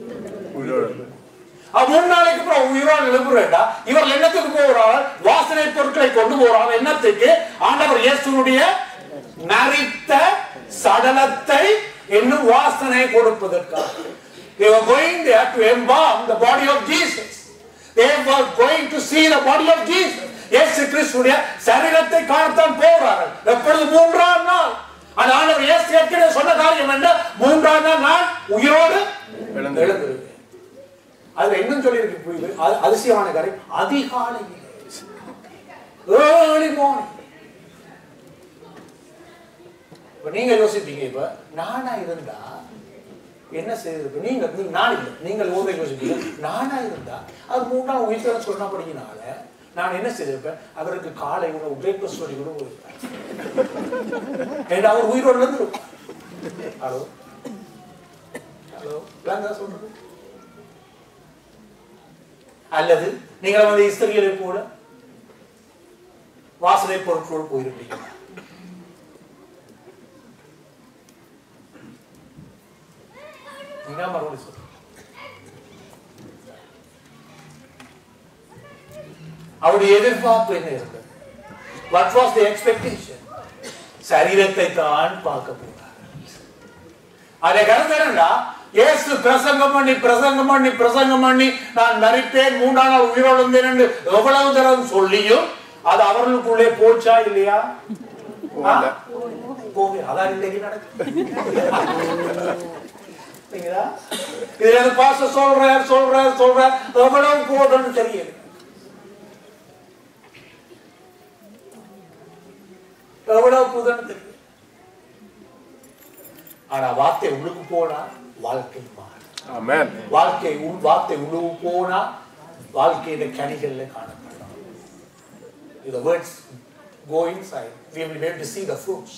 அவ மூணு நாளைக்கு அப்புறம் உயிரோடு எழுப்புறா இவர்கள் என்னத்துக்கு போகிறார்கள் வாசனை பொருட்களை கொண்டு போகிறார்கள் என்னத்துக்கு ஆண்டவர் இயேசுனுடைய நரித்த சடலத்தை என்னும் வாசனை கொடுப்பதற்காக they were going there to embalm the body of Jesus they were going to see the body of Jesus இயேசு கிறிஸ்துடைய சரீரத்தை காணத்தான் போகிறார்கள் எப்பொழுது மூன்றாம் நாள் அது ஆண்டவர் இயேசு ஏற்கனவே சொன்ன காரியம் என்ன மூன்றாம் நாள் நான் உயிரோடு எழுந்து. எழுந்திருக்கேன் அதுல இன்னும் சொல்லியிருக்கு புரியுது அது அதிசயமான காரியம் அதிகாலையில் ஏர்லி மார்னிங் இப்ப நீங்க யோசிப்பீங்க இப்ப நானா இருந்தா என்ன செய்திருப்பேன் நீங்க நீங்க நான் இல்லை நீங்கள் ஊரை யோசிப்பீங்க நானா இருந்தா அவர் மூணு நாள் உயிர்த்தன சொன்னபடியினால நான் என்ன செய்திருப்பேன் அவருக்கு காலை உணவு பிரேக்ஃபாஸ்ட் சொல்லி கூட போயிருப்பேன் ஏன்னா அவர் உயிரோடு இருந்திருப்பார் ஹலோ ஹலோ விளங்கா சொல்றது அல்லது நீங்கள் வந்து இஸ்திரிகளை போல வாசனை பொருட்களோடு போயிருப்பீங்க நீங்க மறுபடியும் சொல்லுங்க அவருடைய எதிர்பார்ப்பு என்ன இருந்தது வாட் வாஸ் தி எக்ஸ்பெக்டேஷன் சரீரத்தை தான் பார்க்க போறார் அதை கருதுறா இயேசு பிரசங்கம் பண்ணி பிரசங்கம் பண்ணி பிரசங்கம் பண்ணி நான் மறிப்பேன் மூன்றாம் நாள் உயிரோடு இருந்தேன் என்று எவ்வளவு தரம் சொல்லியும் அது அவர்களுக்குள்ளே போச்சா இல்லையா போகல. போக அதான் இன்னைக்கு நடக்குது சரிங்களா? இது எனக்கு பாஸ்டர் சொல்றார் சொல்றார் சொல்றார் எவ்வளவு போதும்னு தெரியல எவ்வளவு புதுன்னு தெரியும் ஆனா வார்த்தை உள்ளுக்கு போனா வாழ்க்கை மாறும் Amen. வாழ்க்கை உள் வார்த்தை உள்ளுக்கு போனா வாழ்க்கையில கனிகள்ல காணப்படும் the words go inside we will be able to see the fruits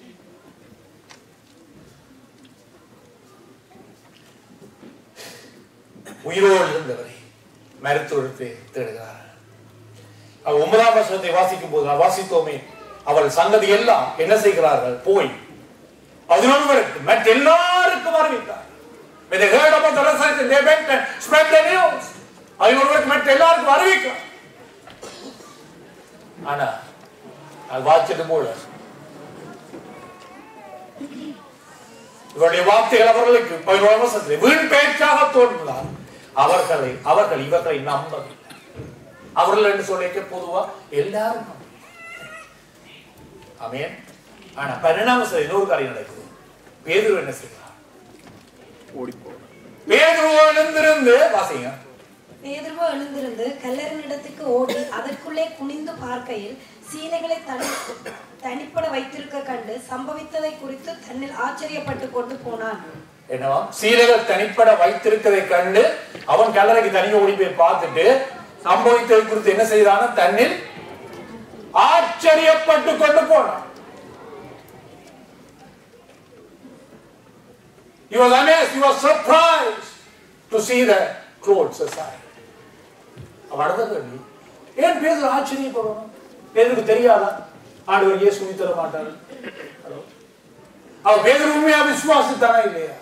உயிரோடு இருந்தவரை மருத்துவத்தை தேடுகிறார் அவர் ஒன்பதாம் வருஷத்தை வாசிக்கும் போது நான் வாசித்தோமே அவள் சங்கதி எல்லாம் என்ன செய்கிறார்கள் போய் பதினொருவருக்கு மற்ற எல்லாருக்கும் அறிவித்தார் When they heard about the resurrection, they went and spread the news. பதினொருவருக்கு மற்ற எல்லாருக்கும் அறிவிக்கிறார் ஆனா அது வாய்ச்சது போல இவருடைய வார்த்தைகள் அவர்களுக்கு பதினோரு வருஷத்தில் வீண் பேச்சாக தோன்றினார் அவர்களை அவர்கள் இவர்களை நம்பவில்லை அவர்கள் என்று சொல்லிக்க பொதுவா எல்லாரும் நம்புவாங்க. ஆமென் ஆனா பரிணாம சரி இன்னொரு காரியம் நடக்குது பேதுரு என்ன செய்கிறார் ஓடி போகணும் பேதுரு எழுந்திருந்து வாசிங்க பேதுருவோ எழுந்திருந்து கல்லறினிடத்துக்கு ஓடி அதற்குள்ளே குனிந்து பார்க்கையில் சீலைகளை தனி தனிப்பட வைத்திருக்க கண்டு சம்பவித்ததை குறித்து தன்னில் ஆச்சரியப்பட்டு கொண்டு போனான் என்னவா சீலைகள் தனிப்பட வைத்திருக்கிறதை கண்டு அவன் கல்லறைக்கு தனியாக ஓடி போய் பார்த்துட்டு சம்பவித்ததை குறித்து என்ன செய்தான தன்னில் ஆச்சரியப்பட்டு கொண்டு போனான் He was amazed, he was surprised to see the clothes aside. அவன் அடுத்த கேள்வி ஏன் பேசுற ஆச்சரியப்படணும் பேருக்கு தெரியாதா ஆண்டவர் இயேசு உயிர் தர மாட்டாரு ஹலோ அவன் பேசுற உண்மையா விசுவாசித்தானா இல்லையா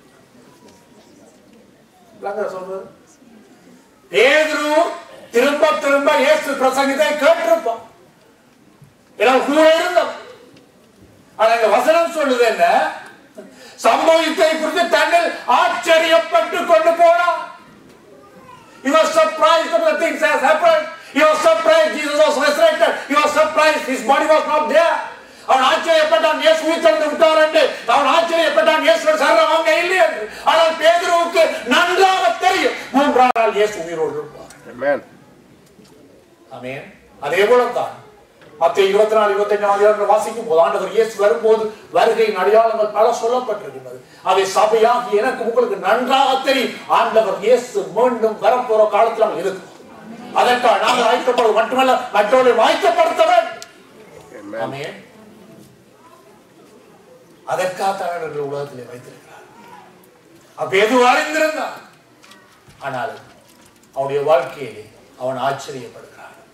விளங்குதா சொல்றது பேதுரு திரும்ப திரும்ப இயேசு பிரசங்கித்தை கேட்டிருப்பான் ஏன்னா கூட இருந்தவன் ஆனா இந்த வசனம் சொல்லுது என்ன சம்பவித்தை குறித்து தன்னில் ஆச்சரியப்பட்டு கொண்டு போனான் He was surprised of the things that happened. He was surprised Jesus was resurrected. He was surprised his body was not there. அவன் ஆச்சரியப்பட்டான் இயேசு உயிர்த்தெழுந்து விட்டார் என்று அவன் ஆச்சரியப்பட்டான் இயேசு சரணம் அங்க இல்லை என்று ஆனால் பேதுருவுக்கு நன்றாக தெரியும் மூன்றாம் நாள் இயேசு உயிரோடு இருப்பார் Amen. ஆமென் அதே போலத்தான் மத்திய இருபத்தி நாலு இருபத்தி அஞ்சாம் அதிகாரத்தில் வாசிக்கும் போது ஆண்டவர் இயேசு வரும்போது வருகையின் அடையாளங்கள் பல சொல்லப்பட்டிருக்கிறது அதை சபையாகி எனக்கு உங்களுக்கு நன்றாக தெரியும் ஆண்டவர் இயேசு மீண்டும் வரப்போற காலத்தில் அவன் இருக்கும் அதற்காக நாங்கள் ஆய்க்கப்படுவது மட்டுமல்ல மற்றவர்களை வாய்க்கப்படுத்த வேண்டும் Amen. ஆமென் அதற்காக தமிழர்கள் உலகத்திலே வைத்திருக்கிறார் அப்ப எது அறிந்திருந்தான் ஆனால் அவனுடைய வாழ்க்கையிலே அவன் ஆச்சரியப்படுகிறான்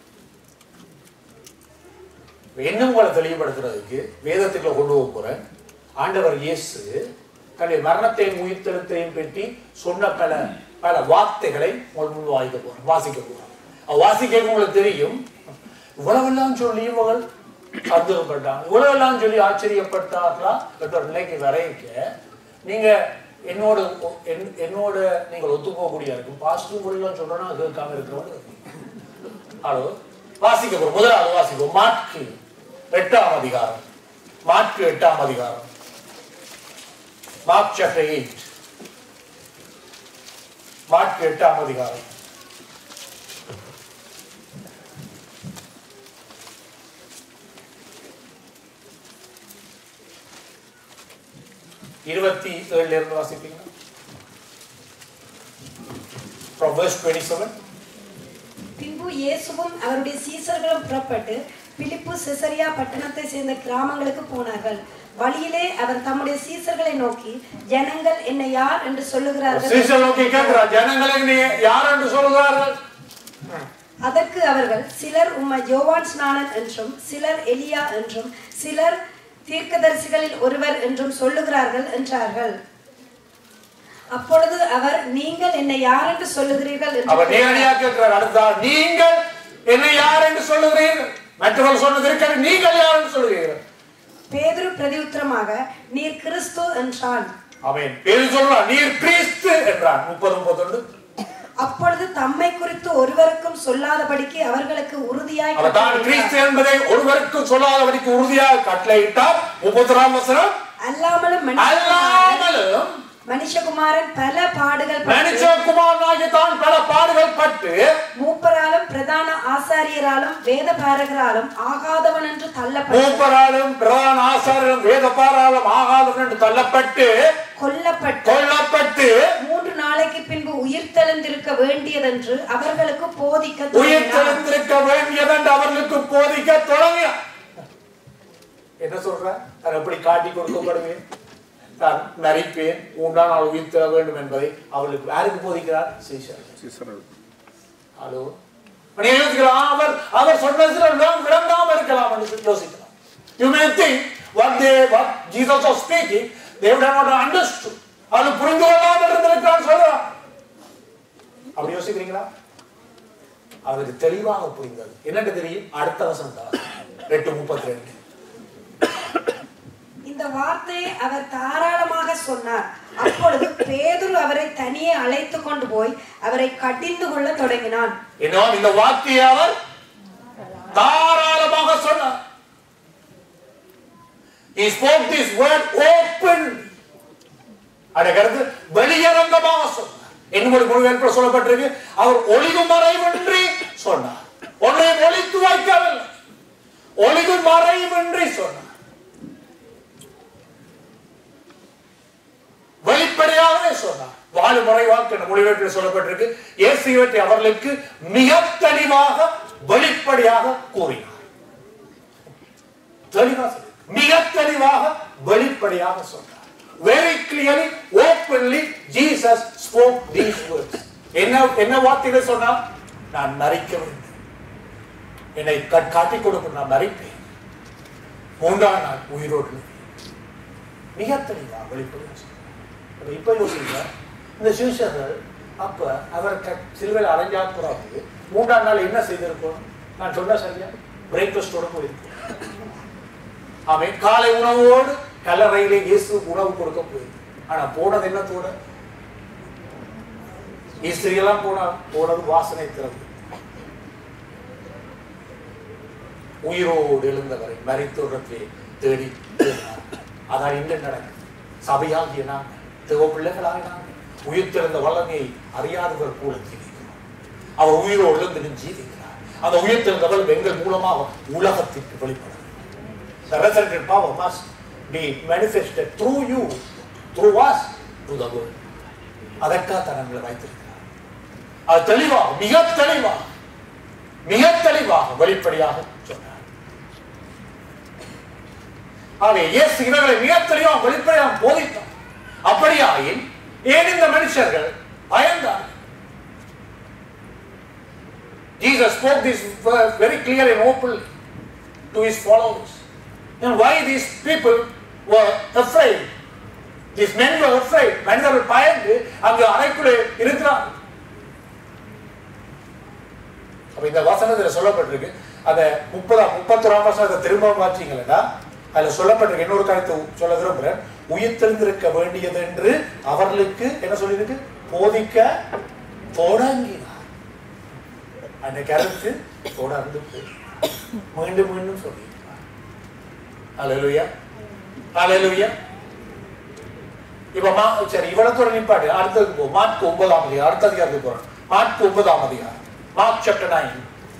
இன்னும் உங்களை தெளிவுபடுத்துறதுக்கு வேதத்துக்குள்ள கொண்டு போக போறேன் ஆண்டவர் இயேசு தன்னுடைய மரணத்தையும் உயிர்த்தெழுத்தையும் பற்றி சொன்ன பல பல வார்த்தைகளை உங்கள் முன் வாசிக்க போறோம் வாசிக்க போறோம் அவ வாசிக்க உங்களுக்கு தெரியும் இவ்வளவெல்லாம் சொல்லி இவர்கள் சந்தோகப்பட்டாங்க இவ்வளவெல்லாம் சொல்லி ஆச்சரியப்பட்டார்களா என்ற ஒரு நிலைக்கு வரைக்க நீங்க என்னோட என்- என்னோட நீங்கள் ஒத்துப்போகக்கூடிய இருக்கும் பாசிட்டிவ் மொழிலாம் சொல்றேன்னா அது கேட்காம இருக்கிறவங்க ஹலோ வாசிக்க போறோம் முதலாவது வாசிப்போம் மாற்கு எட்டாம் அதிகாரம் மாற்கு எட்டாம் அதிகாரம் மார்க் சாப்டர் எயிட் மார்க் எட்டாம் அதிகாரம் இருபத்தி ஏழுல இருந்து வாசிப்பீங்களா from verse 27. பின்பு இயேசுவும் அவருடைய சீசர்களும் புறப்பட்டு பிலிப்பு செசரியா பட்டணத்தை சேர்ந்த கிராமங்களுக்கு போனார்கள் வழியிலே அவர் தம்முடைய சீசர்களை நோக்கி ஜனங்கள் என்னை யார் என்று சொல்லுகிறார்கள் சீசர் நோக்கி கேட்கிறார் ஜனங்களை நீ யார் என்று சொல்லுகிறார்கள் அதற்கு அவர்கள் சிலர் உம்மை யோவான் ஸ்நானன் என்றும் சிலர் எலியா என்றும் சிலர் தீர்க்கதரிசிகளில் ஒருவர் என்றும் சொல்லுகிறார்கள் என்றார்கள் அப்பொழுது அவர் நீங்கள் என்னை யார் என்று சொல்லுகிறீர்கள் என்று அவர் நேரடியா கேட்கிறார் அடுத்தா நீங்கள் என்னை யார் என்று சொல்லுகிறீர்கள் மற்றவர்கள் சொன்னதற்கு நீங்கள் யார் என்று சொல்லுகிறீர்கள் பேதுரு பிரதியுத்தரமாக நீர் கிறிஸ்து என்றான் அவன் பேரு சொல்றான் நீர் கிறிஸ்து என்றான் முப்பது முப்பத்தொன்று அப்பொழுது தம்மை குறித்து ஒருவருக்கும் சொல்லாதபடிக்கு அவர்களுக்கு உறுதியாய் அவர் தான் கிறிஸ்து என்பதை ஒருவருக்கு சொல்லாதபடிக்கு உறுதியாக கட்டளையிட்டார் முப்பத்தி வசனம் அல்லாமலும் மனுஷகுமாரன் அல்லாமலும் மனுஷகுமாரன் பல பாடுகள் பட்டு, மனுஷகுமாரனாகி தான் பல பாடுகள் பட்டு மூப்பராலும் பிரதான ஆசாரியராலும் வேத பாரகராலும் ஆகாதவன் என்று தள்ளப்பட்டு மூப்பராலும் பிரதான ஆசாரியும் வேதப்பாராலும் ஆகாதவன் என்று தள்ளப்பட்டு கொல்லப்பட்டு கொல்லப்பட்டு மூன்று நாளைக்கு பின்பு உயிர்த்தெழுந்திருக்க வேண்டியதென்று அவர்களுக்கு போதிக்க உயிர் தொடங்கினார். தெளிந்திருக்க வேண்டியதென்று அவர்களுக்கு போதிக்க தொடங்கினார் என்ன சொல்ற நான் எப்படி காட்டி கொடுக்கப்படுவேன் நான் நரிப்பேன் மூன்றாம் நாள் உயிர் தர வேண்டும் என்பதை அவர்களுக்கு யாருக்கு போதிக்கிறார் சீஷர் சீசர்கள் ஹலோ நீ யோசிக்கலாம் அவர் அவர் சொன்னதுல விளங்க- விளங்காம இருக்கலாம் என்று சொல்லி யோசிக்கலாம் you may think what they what Jesus was speaking they would have not understood அது புரிந்து கொள்ளாமல் இருந்திருக்கிறான் சொல்றான் அப்படி யோசிக்கிறீங்களா அவருக்கு தெளிவாக புரிந்தது என்னன்னு தெரியும் அடுத்த வசனம் தான் எட்டு முப்பத்தி ரெண்டு இந்த வார்த்தையை அவர் தாராளமாக சொன்னார் அப்பொழுது பேதுரு அவரை தனியே அழைத்து கொண்டு போய் அவரை கடிந்து கொள்ள தொடங்கினான் இன்னும் இந்த வார்த்தையை அவர் தாராளமாக சொன்னார் He spoke this word openly. அதற்கடுத்து வெளியரங்கமாக சொன்னார் என்னுடைய மொழிபெயர்ப்பில் சொல்லப்பட்டிருக்கு அவர் ஒளிவு மறைவின்றி சொன்னார் ஒன்றை ஒளித்து வைக்கவில்லை ஒளிவு மறைவின்றி சொன்னார் வெளிப்படையாகவே சொன்னார் வாழு முறைவாக்கு என்ற மொழிபெயர்ப்பில் சொல்லப்பட்டிருக்கு இயேசு இவற்றை அவர்களுக்கு மிக தெளிவாக வெளிப்படையாக கூறினார் தெளிவா சொல்லு. மிக தெளிவாக வெளிப்படையாக சொன்னார் very clearly openly jesus spoke these words என்ன என்ன வார்த்தைகள் சொன்னார் நான் மறிக்க வேண்டும் என்னை கட்- காட்டிக் கொடுக்கும் நான் மறிப்பேன் மூன்றாம் நாள் உயிரோடு எழுப்பேன். மிக தெளிவா வெளிப்படையாக சொன்னார் அப்ப இப்ப யோசிங்க இந்த சிஷர்கள் அப்ப அவர் க- சிலுவையில் அடைஞ்சா பிறகு மூன்றாம் நாள் என்ன செய்திருப்போம் நான் சொன்ன சரியா பிரேக்ஃபாஸ்டோட போயிருப்போம் அவன் காலை உணவோடு கல்லறையிலே இயேசு உணவு கொடுக்க போயிருக்கு ஆனா போனது என்னத்தோட இஸ்திரியெல்லாம் போனா போனது வாசனை திறந்து உயிரோடு எழுந்தவரை மறித்தோடத்தை தேடி தேடினார். அதான் இன்று நடக்குது சபையாகிய நாங்கள் தேவ பிள்ளைகளாக நாங்கள் உயிர் திறந்த வல்லமையை அறியாதவர் கூட ஜீவிக்கிறோம் அவர் உயிரோடு எழுந்து ஜீவிக்கிறார் அந்த உயிர் திறந்தவர் எங்கள் மூலமாக உலகத்திற்கு வெளிப்படும் The resurrected power must be manifested through you, through us, to the world. அதற்காக தனங்களை வைத்திருக்கிறார் அது தெளிவாக மிக தெளிவாக மிக தெளிவாக வெளிப்படையாக சொன்னார் ஆகவே இயேசு இவர்களை மிக தெளிவாக வெளிப்படையாக போதித்தார் அப்படியாயின் ஏன் இந்த மனுஷர்கள் பயந்தார்கள் Jesus spoke this verse very clear and openly to his followers. And why these people were afraid? These men were afraid. மனிதர்கள் பயந்து அங்கு அறைக்குள்ளே இருக்கிறார்கள் அப்ப இந்த வசனத்துல சொல்லப்பட்டிருக்கு அந்த முப்பதாம் முப்பத்தொராம் வசனத்தை திரும்ப மாற்றீங்களா அதுல சொல்லப்பட்டிருக்கு இன்னொரு கருத்து சொல்ல விரும்புறேன் உயிர் தெரிந்திருக்க வேண்டியது என்று அவர்களுக்கு என்ன சொல்லியிருக்கு போதிக்க தொடங்கினார் அந்த கருத்து தொடர்ந்து போய் மீண்டும் மீண்டும் சொல்லியிருக்கிறார் அலலுயா அலலுயா இப்ப மா சரி இவ்வளவு நிப்பாட்டு அடுத்ததுக்கு போ மார்க் ஒன்பதாம் அதிகாரம் அடுத்த அதிகாரத்துக்கு போறோம் மார்க் ஒன்பதாம் அதிகாரம் மார்க் சாப்டர் நைன்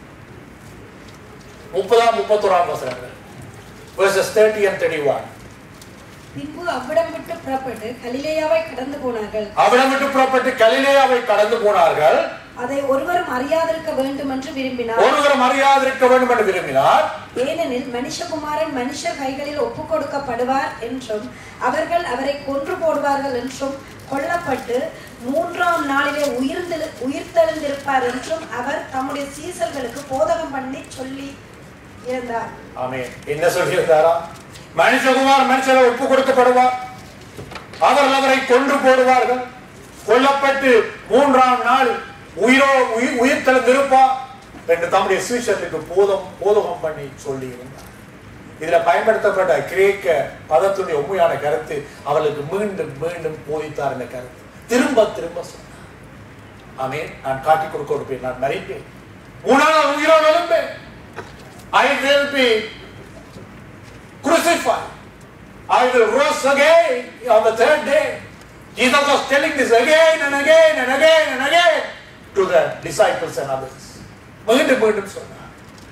முப்பதாம் முப்பத்தோராம் வசனங்கள் verses 30 and 31 பின்பு அவ்விடம் விட்டு புறப்பட்டு கலிலேயாவை கடந்து போனார்கள் அவிடம் விட்டு புறப்பட்டு கலிலேயாவை கடந்து போனார்கள் அதை ஒருவரும் அறியாதிருக்க வேண்டும் என்று விரும்பினார் ஒருவரும் அறியாதிருக்க வேண்டும் என்று விரும்பினார் ஏனெனில் மனுஷகுமாரன் மனுஷர் கைகளில் ஒப்புக் கொடுக்கப்படுவார் என்றும் அவர்கள் அவரை கொன்று போடுவார்கள் என்றும் கொல்லப்பட்டு மூன்றாம் நாளிலே உயிர்ந்து உயிர்த்தெழுந்திருப்பார் என்றும் அவர் தம்முடைய சீசர்களுக்கு போதகம் பண்ணி சொல்லி இருந்தார் ஆமென் என்ன சொல்லியிருந்தாரா மனுஷகுமார் மனுஷரை ஒப்பு கொடுக்கப்படுவார் அவர்கள் அவரை கொன்று போடுவார்கள் கொல்லப்பட்டு மூன்றாம் நாள் உயிரோ உயிர் உயிர் இருப்பார் என்று தம்முடைய சீஷர்களுக்கு போதம் போதகம் பண்ணி சொல்லி இருந்தார் இதுல பயன்படுத்தப்பட்ட கிரேக்க பதத்துடைய உண்மையான கருத்து அவர்களுக்கு மீண்டும் மீண்டும் போதித்தார் இந்த கருத்து திரும்ப திரும்ப சொன்னார் ஆமென் நான் காட்டிக் கொடுக்க கொடுப்பேன் நான் மறிப்பேன் மூணாவது உயிரோடு எழும்பேன் I will be crucified. I will rise again on the third day. Jesus was telling this again and again and again and again to the disciples and others. மீண்டும் மீண்டும் சொன்னார்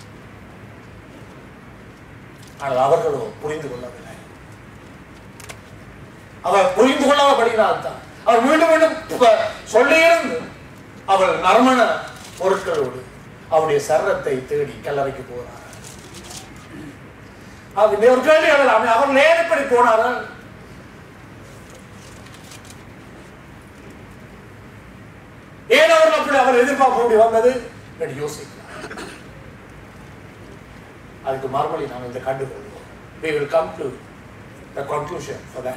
ஆனால் அவர்களோ புரிந்து கொள்ளவில்லை அவர் புரிந்து கொள்ளாதபடினால்தான் அவர் மீண்டும் மீண்டும் ப- சொல்லியிருந்து அவர் நறுமண பொருட்களோடு அவருடைய சரத்தை தேடி கல்லறைக்கு போகிறார் அது ஒரு கேள்வி எழலாம் அவர்கள் ஏன் இப்படி போனார்கள் ஏன் அவர்கள் அப்படி அவர் எதிர்பார்க்க வேண்டி வந்தது என்று யோசிக்கலாம் அதுக்கு மறுமொழி நாம் இதை கண்டுகொள்வோம் we will come to the conclusion for that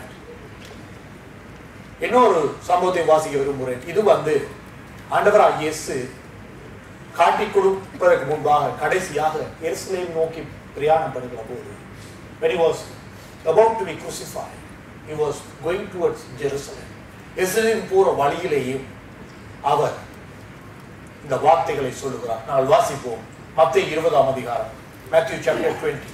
இன்னொரு சம்பவத்தை வாசிக்க விரும்புகிறேன் இது வந்து ஆண்டவராக இயேசு காட்டிக் கொடுப்பதற்கு முன்பாக கடைசியாக எருசலேம் நோக்கி பிரயாணம் பண்ணுகிற போது when he was about to be crucified he was going towards Jerusalem எருசலேம் போற வழியிலேயும் அவர் இந்த வார்த்தைகளை சொல்லுகிறார் நாங்கள் வாசிப்போம் மத்திய இருபதாம் அதிகாரம் மேத்யூ சாப்டர் டுவெண்ட்டி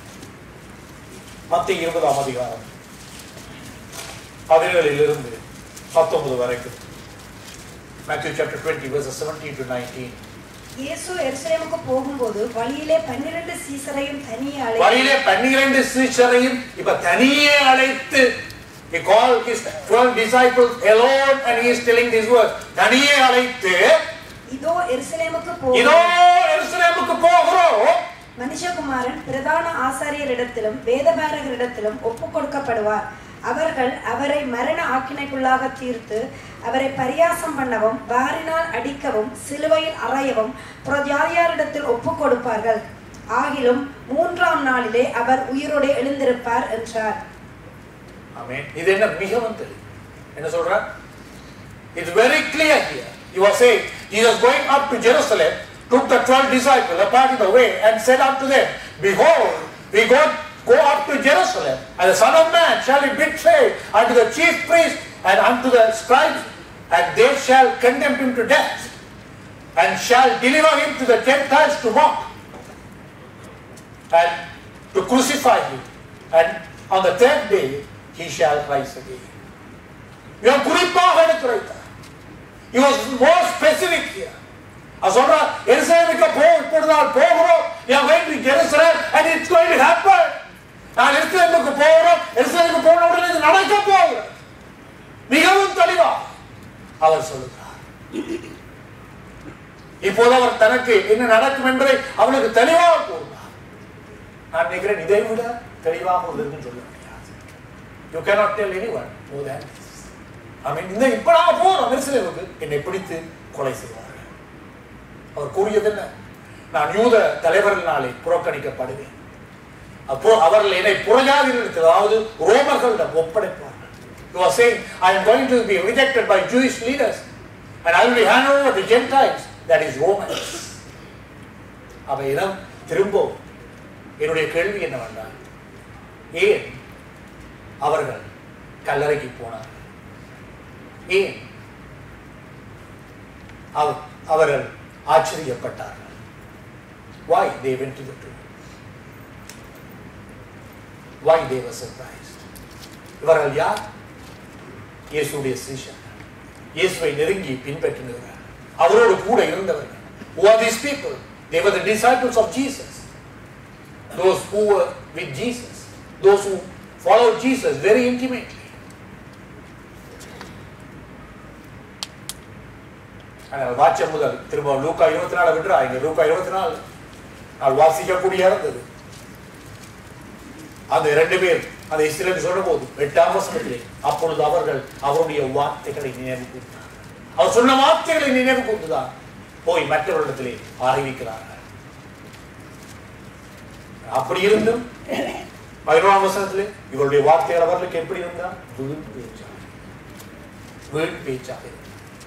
மத்திய இருபதாம் அதிகாரம் பதினேழிலிருந்து பத்தொன்பது வரைக்கும் Matthew chapter twenty verses 17 to 19 இயேசு எருசலேமுக்கு போகும்போது வழியிலே பன்னிரண்டு சீசரையும் தனியே அழைத்து வழியிலே பன்னிரண்டு சீஷரையும் இப்ப தனியே அழைத்து he called his 12 disciples alone and he is telling these words தனியே அழைத்து இதோ எருசலேமுக்கு இதோ போகும் எருசலேமுக்கு போகிறோம் மனுஷகுமாரன் பிரதான ஆசாரியரிடத்திலும் வேதபாரகரிடத்திலும் ஒப்புக் கொடுக்கப்படுவார் அவர்கள் அவரை மரண ஆக்கினைக்குள்ளாக தீர்த்து அவரை பரியாசம் பண்ணவும் வாரினால் அடிக்கவும் சிலுவையில் அறையவும் பிரஜாதியாரிடத்தில் ஒப்புக் கொடுப்பார்கள் ஆகிலும் மூன்றாம் நாளிலே அவர் உயிரோடு எழுந்திருப்பார் என்றார் ஆமென் இது என்ன மிகவும் தெரியும் என்ன சொல்ற It's very clear here. You are saying Jesus going up to Jerusalem took the 12 disciples apart of the way and said unto them, Behold, we go, go up to Jerusalem, and the Son of Man shall be betrayed unto the chief priests and unto the scribes, and they shall condemn him to death, and shall deliver him to the Gentiles to mock, and to crucify him, and on the third day he shall rise again. இவன் குறிப்பாக எடுத்துரைத்தார் He was more specific here. அவர் சொல்றார் எருசலேமுக்கு போ இப்பொழுது நான் போகிறோம் we are going to Jerusalem and it's going to happen நான் எருசலேமுக்கு போகிறோம் எருசலேமுக்கு போன உடனே இது நடக்க போகிறது மிகவும் தெளிவா அவர் சொல்லுகிறார் இப்போது அவர் தனக்கு என்ன நடக்கும் என்பதை அவனுக்கு தெளிவாக கூறுகிறார் நான் நினைக்கிறேன் இதை விட தெளிவாக ஒரு இருக்குன்னு சொல்ல முடியாது you cannot tell any one more than I mean இந்த இப்ப நான் போறோம் எருசலேமுக்கு என்னை பிடித்து கொலை செய்வார்கள் அவர் கூறியது என்ன நான் யூத தலைவர்களினாலே புறக்கணிக்கப்படுவேன் அப்போ அவர்கள் என்னை புறஜாதிகளுக்கு அதாவது ரோமர்களிடம் ஒப்படைப்பார்கள் You are saying, I am going to be rejected by Jewish leaders and I will be handed over to Gentiles, that is Romans. அவையிடம் திரும்ப என்னுடைய கேள்வி என்னவென்றால் ஏன் அவர்கள் கல்லறைக்கு போனார்கள் ஏன் அவ- அவர்கள் ஆச்சரியப்பட்டார்கள் why they went to the tomb why they were surprised இவர்கள் யார் இயேசுடைய சீஷர்கள் இயேசுவை நெருங்கி பின்பற்றினவர்கள் அவரோடு கூட இருந்தவர்கள் who are these people they were the disciples of Jesus those who were with Jesus those who followed Jesus very intimately ஆனால் வாட்ச முதல் திரும்ப லூக்கா இருபத்தி நாலு விட்டுறா இங்க லூக்கா இருபத்தி நாலு நான் வாசிக்கக்கூடிய இருந்தது அந்த இரண்டு பேர் அதை இஸ்ரேல் சொல்லும் போது எட்டாம் வசனத்திலே அப்பொழுது அவர்கள் அவருடைய வார்த்தைகளை நினைவு கூர்ந்தார்கள் அவர் சொன்ன வார்த்தைகளை நினைவு கூர்ந்துதான் போய் மற்றவர்களிடத்திலே அறிவிக்கிறார்கள் அப்படி இருந்தும் பதினோராம் வசனத்திலே இவருடைய வார்த்தைகள் அவர்களுக்கு எப்படி இருந்தா வீண் பேச்சாக வீண் பேச்சாக இருந்தா.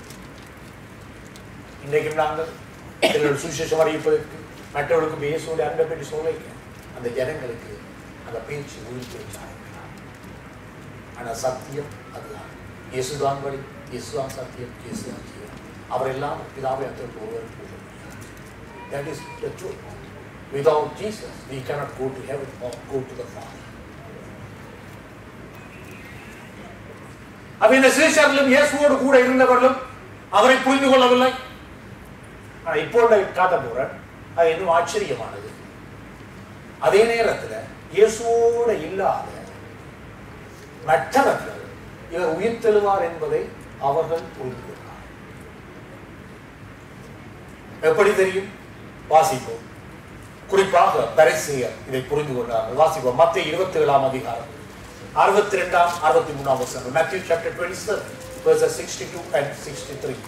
இன்றைக்கும் நாங்கள் எங்களுடைய சுவிசேஷம் அறிவிப்பதற்கு மற்றவர்களுக்கு பேசுவதை அன்பை பற்றி சொல்ல அந்த ஜனங்களுக்கு அந்த பேச்சு வீண் பேச்சாக இருக்கிறார் ஆனா சத்தியம் அதுதான் இயேசுதான் வழி இயேசுதான் சத்தியம் இயேசுதான் ஜீவன் அவரெல்லாம் பிதாவை அத்தற்கு ஒருவர் போக முடியாது That is the truth. Without Jesus, we cannot go to heaven or go to the Father. அப்ப இந்த சிறுசர்களும் இயேசுவோடு கூட இருந்தவர்களும் அவரை புரிந்து கொள்ளவில்லை ஆனா இப்போ காட்ட போறேன் அது இன்னும் ஆச்சரியமானது அதே நேரத்துல இயேசுவோட இல்லாத மற்றவர்கள் இவர் உயிர் தெழுவார் என்பதை அவர்கள் புரிந்து கொண்டார் எப்படி தெரியும் வாசிப்போம் குறிப்பாக பரிசெயர் இதை புரிந்து கொண்டார்கள் வாசிப்போம் மத்திய இருபத்தி ஏழாம் அதிகாரம் அறுபத்தி ரெண்டாம் அறுபத்தி மூணாம் வசனம் Matthew chapter twenty seven verses 62 and 63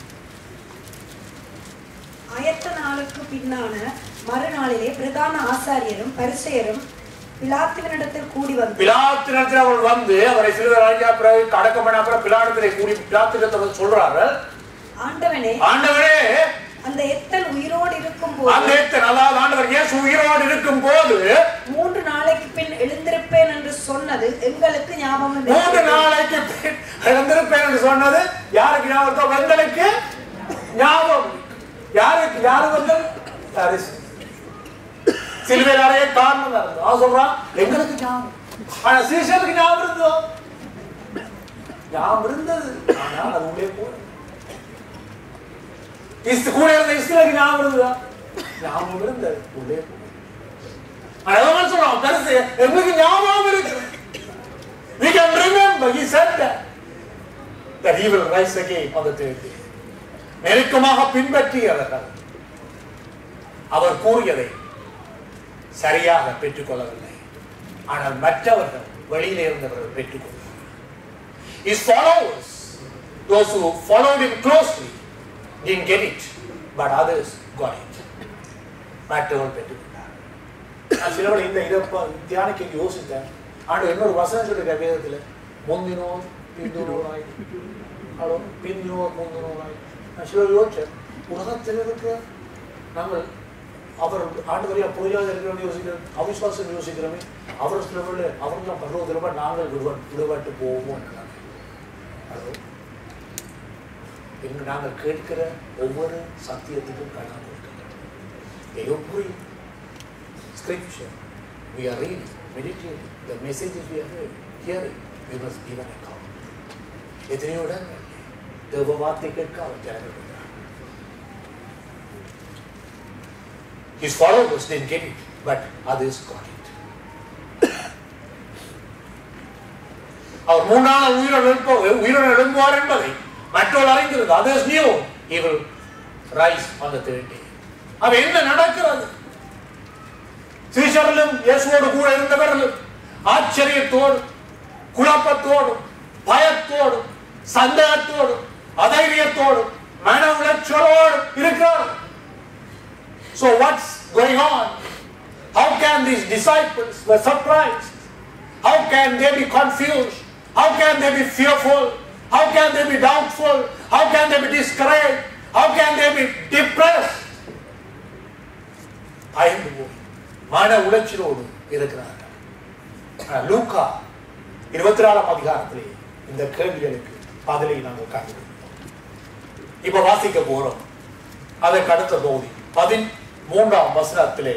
அயத்த நாளுக்கு பின்னான மறுநாளிலே பிரதான ஆசாரியரும் பரிசெயரும் பிலாத்துவனிடத்தில் கூடி வந்து பிலாத்தினத்தில் அவர் வந்து அவரை சிலுவை ராஜா பிறகு அடக்கம் பண்ண அப்புறம் பிலாத்திலே கூடி பிலாத்தினத்தை வந்து சொல்றாரு ஆண்டவனே ஆண்டவரே அந்த எத்தன் உயிரோடு இருக்கும் அந்த போது எத்தனை அதாவது ஆண்டவர் இயேசு உயிரோடு இருக்கும் போது மூன்று நாளைக்கு பின் எழுந்திருப்பேன் என்று சொன்னது எங்களுக்கு ஞாபகம் மூன்று இருக்கிறது. நாளைக்கு பின் இழந்திருப்பேன் என்று சொன்னது யாருக்கு ஞாபகம் இருக்கோ? வெந்தலுக்கு ஞாபகம் இருக்கு. யாருக்கு யாரு வந்து பரிசு. சிலுவையில் அறைய காரணம் தான் இருந்தது. அவன் சொல்றான் எங்களுக்கு ஞாபகம் ஆனா சீசனுக்கு ஞாபகம் இருந்ததோ ஞாபகம் இருந்தது ஆனா அது உள்ளே போய் இஸ் கூட இருந்த இஸ்ரேலுக்கு ஞாபகம் இருந்ததா ஞாபகம் இருந்தது உள்ளே போய் அழகான சொல்றான் பெருசு எங்களுக்கு ஞாபகம் இருக்கு We can remember, he said that. That he will rise again on the third day. நெருக்கமாக பின்பற்றியவர்கள் அவர் கூறியதை சரியாக பெற்றுக்கொள்ளவில்லை ஆனால் மற்றவர்கள் வெளியிலே இருந்தவர்கள் பெற்றுக்கொண்டார்கள் His followers, those who followed him closely, didn't get it, but others got it. மற்றவர்கள் பெற்றுக்கொண்டார்கள் நான் சிலவளை இந்த இதை ப- தியானிக்க யோசித்தேன் ஆண்டு இன்னொரு வசனம் சொல்லிருக்க வேதத்துல முந்தினோர் பிந்தினோராய் ஹலோ பிந்தினோர் முந்தினோராய் நான் சிலர் யோசிச்சேன் உலகத்தில் இருக்கிற நாங்கள் அவர் ஆண்டு வரையா புரியாத இருக்கிறோம் யோசிக்கிறோம் அவிசுவாசம் யோசிக்கிறோமே அவர் சிலவர்கள் அவர்கள் பருவத்திலமா நாங்கள் விடுவ விடுபட்டு போவோம் ஹலோ இங்கு நாங்கள் கேட்கிற ஒவ்வொரு சத்தியத்துக்கும் கடன் கொடுக்கிறோம் every scripture we are reading, meditating, the messages we are hearing, hearing, we must give an account. எத்தனையோ இடங்கள் தேவ வார்த்தை கேட்க அவர் ஜனங்கள் இருக்கிறார். His followers didn't get it, but others got it. அவர் மூன்றாவது உயிரோடு எழுப்ப உயிரோடு எழும்புவார் என்பதை மற்றவர்கள் அறிந்திருந்த others knew he will rise on the third day. அவ என்ன நடக்கிறது சீஷர்களும் இயேசுவோடு கூட இருந்தவர்களும் ஆச்சரியத்தோடு குழப்பத்தோடும் பயத்தோடும் சந்தேகத்தோடும் அதைரியத்தோடும் மன உளைச்சலோடு இருக்கிறார்கள் So what's going on? How can these disciples were surprised? How can they be confused? How can they be fearful? How can they be doubtful? How can they be discouraged? How can they be depressed? பயந்து போய் மன உளைச்சலோடு இருக்கிறார்கள் ஆனா, லூக்கா இருபத்தி நாலாம் அதிகாரத்திலே இந்த கேள்விகளுக்கு பதிலை நாங்கள் கண்டுபிடிப்போம் இப்ப வாசிக்க போறோம் அதற்கு அடுத்த பகுதி பதிமூன்றாம் வசனத்திலே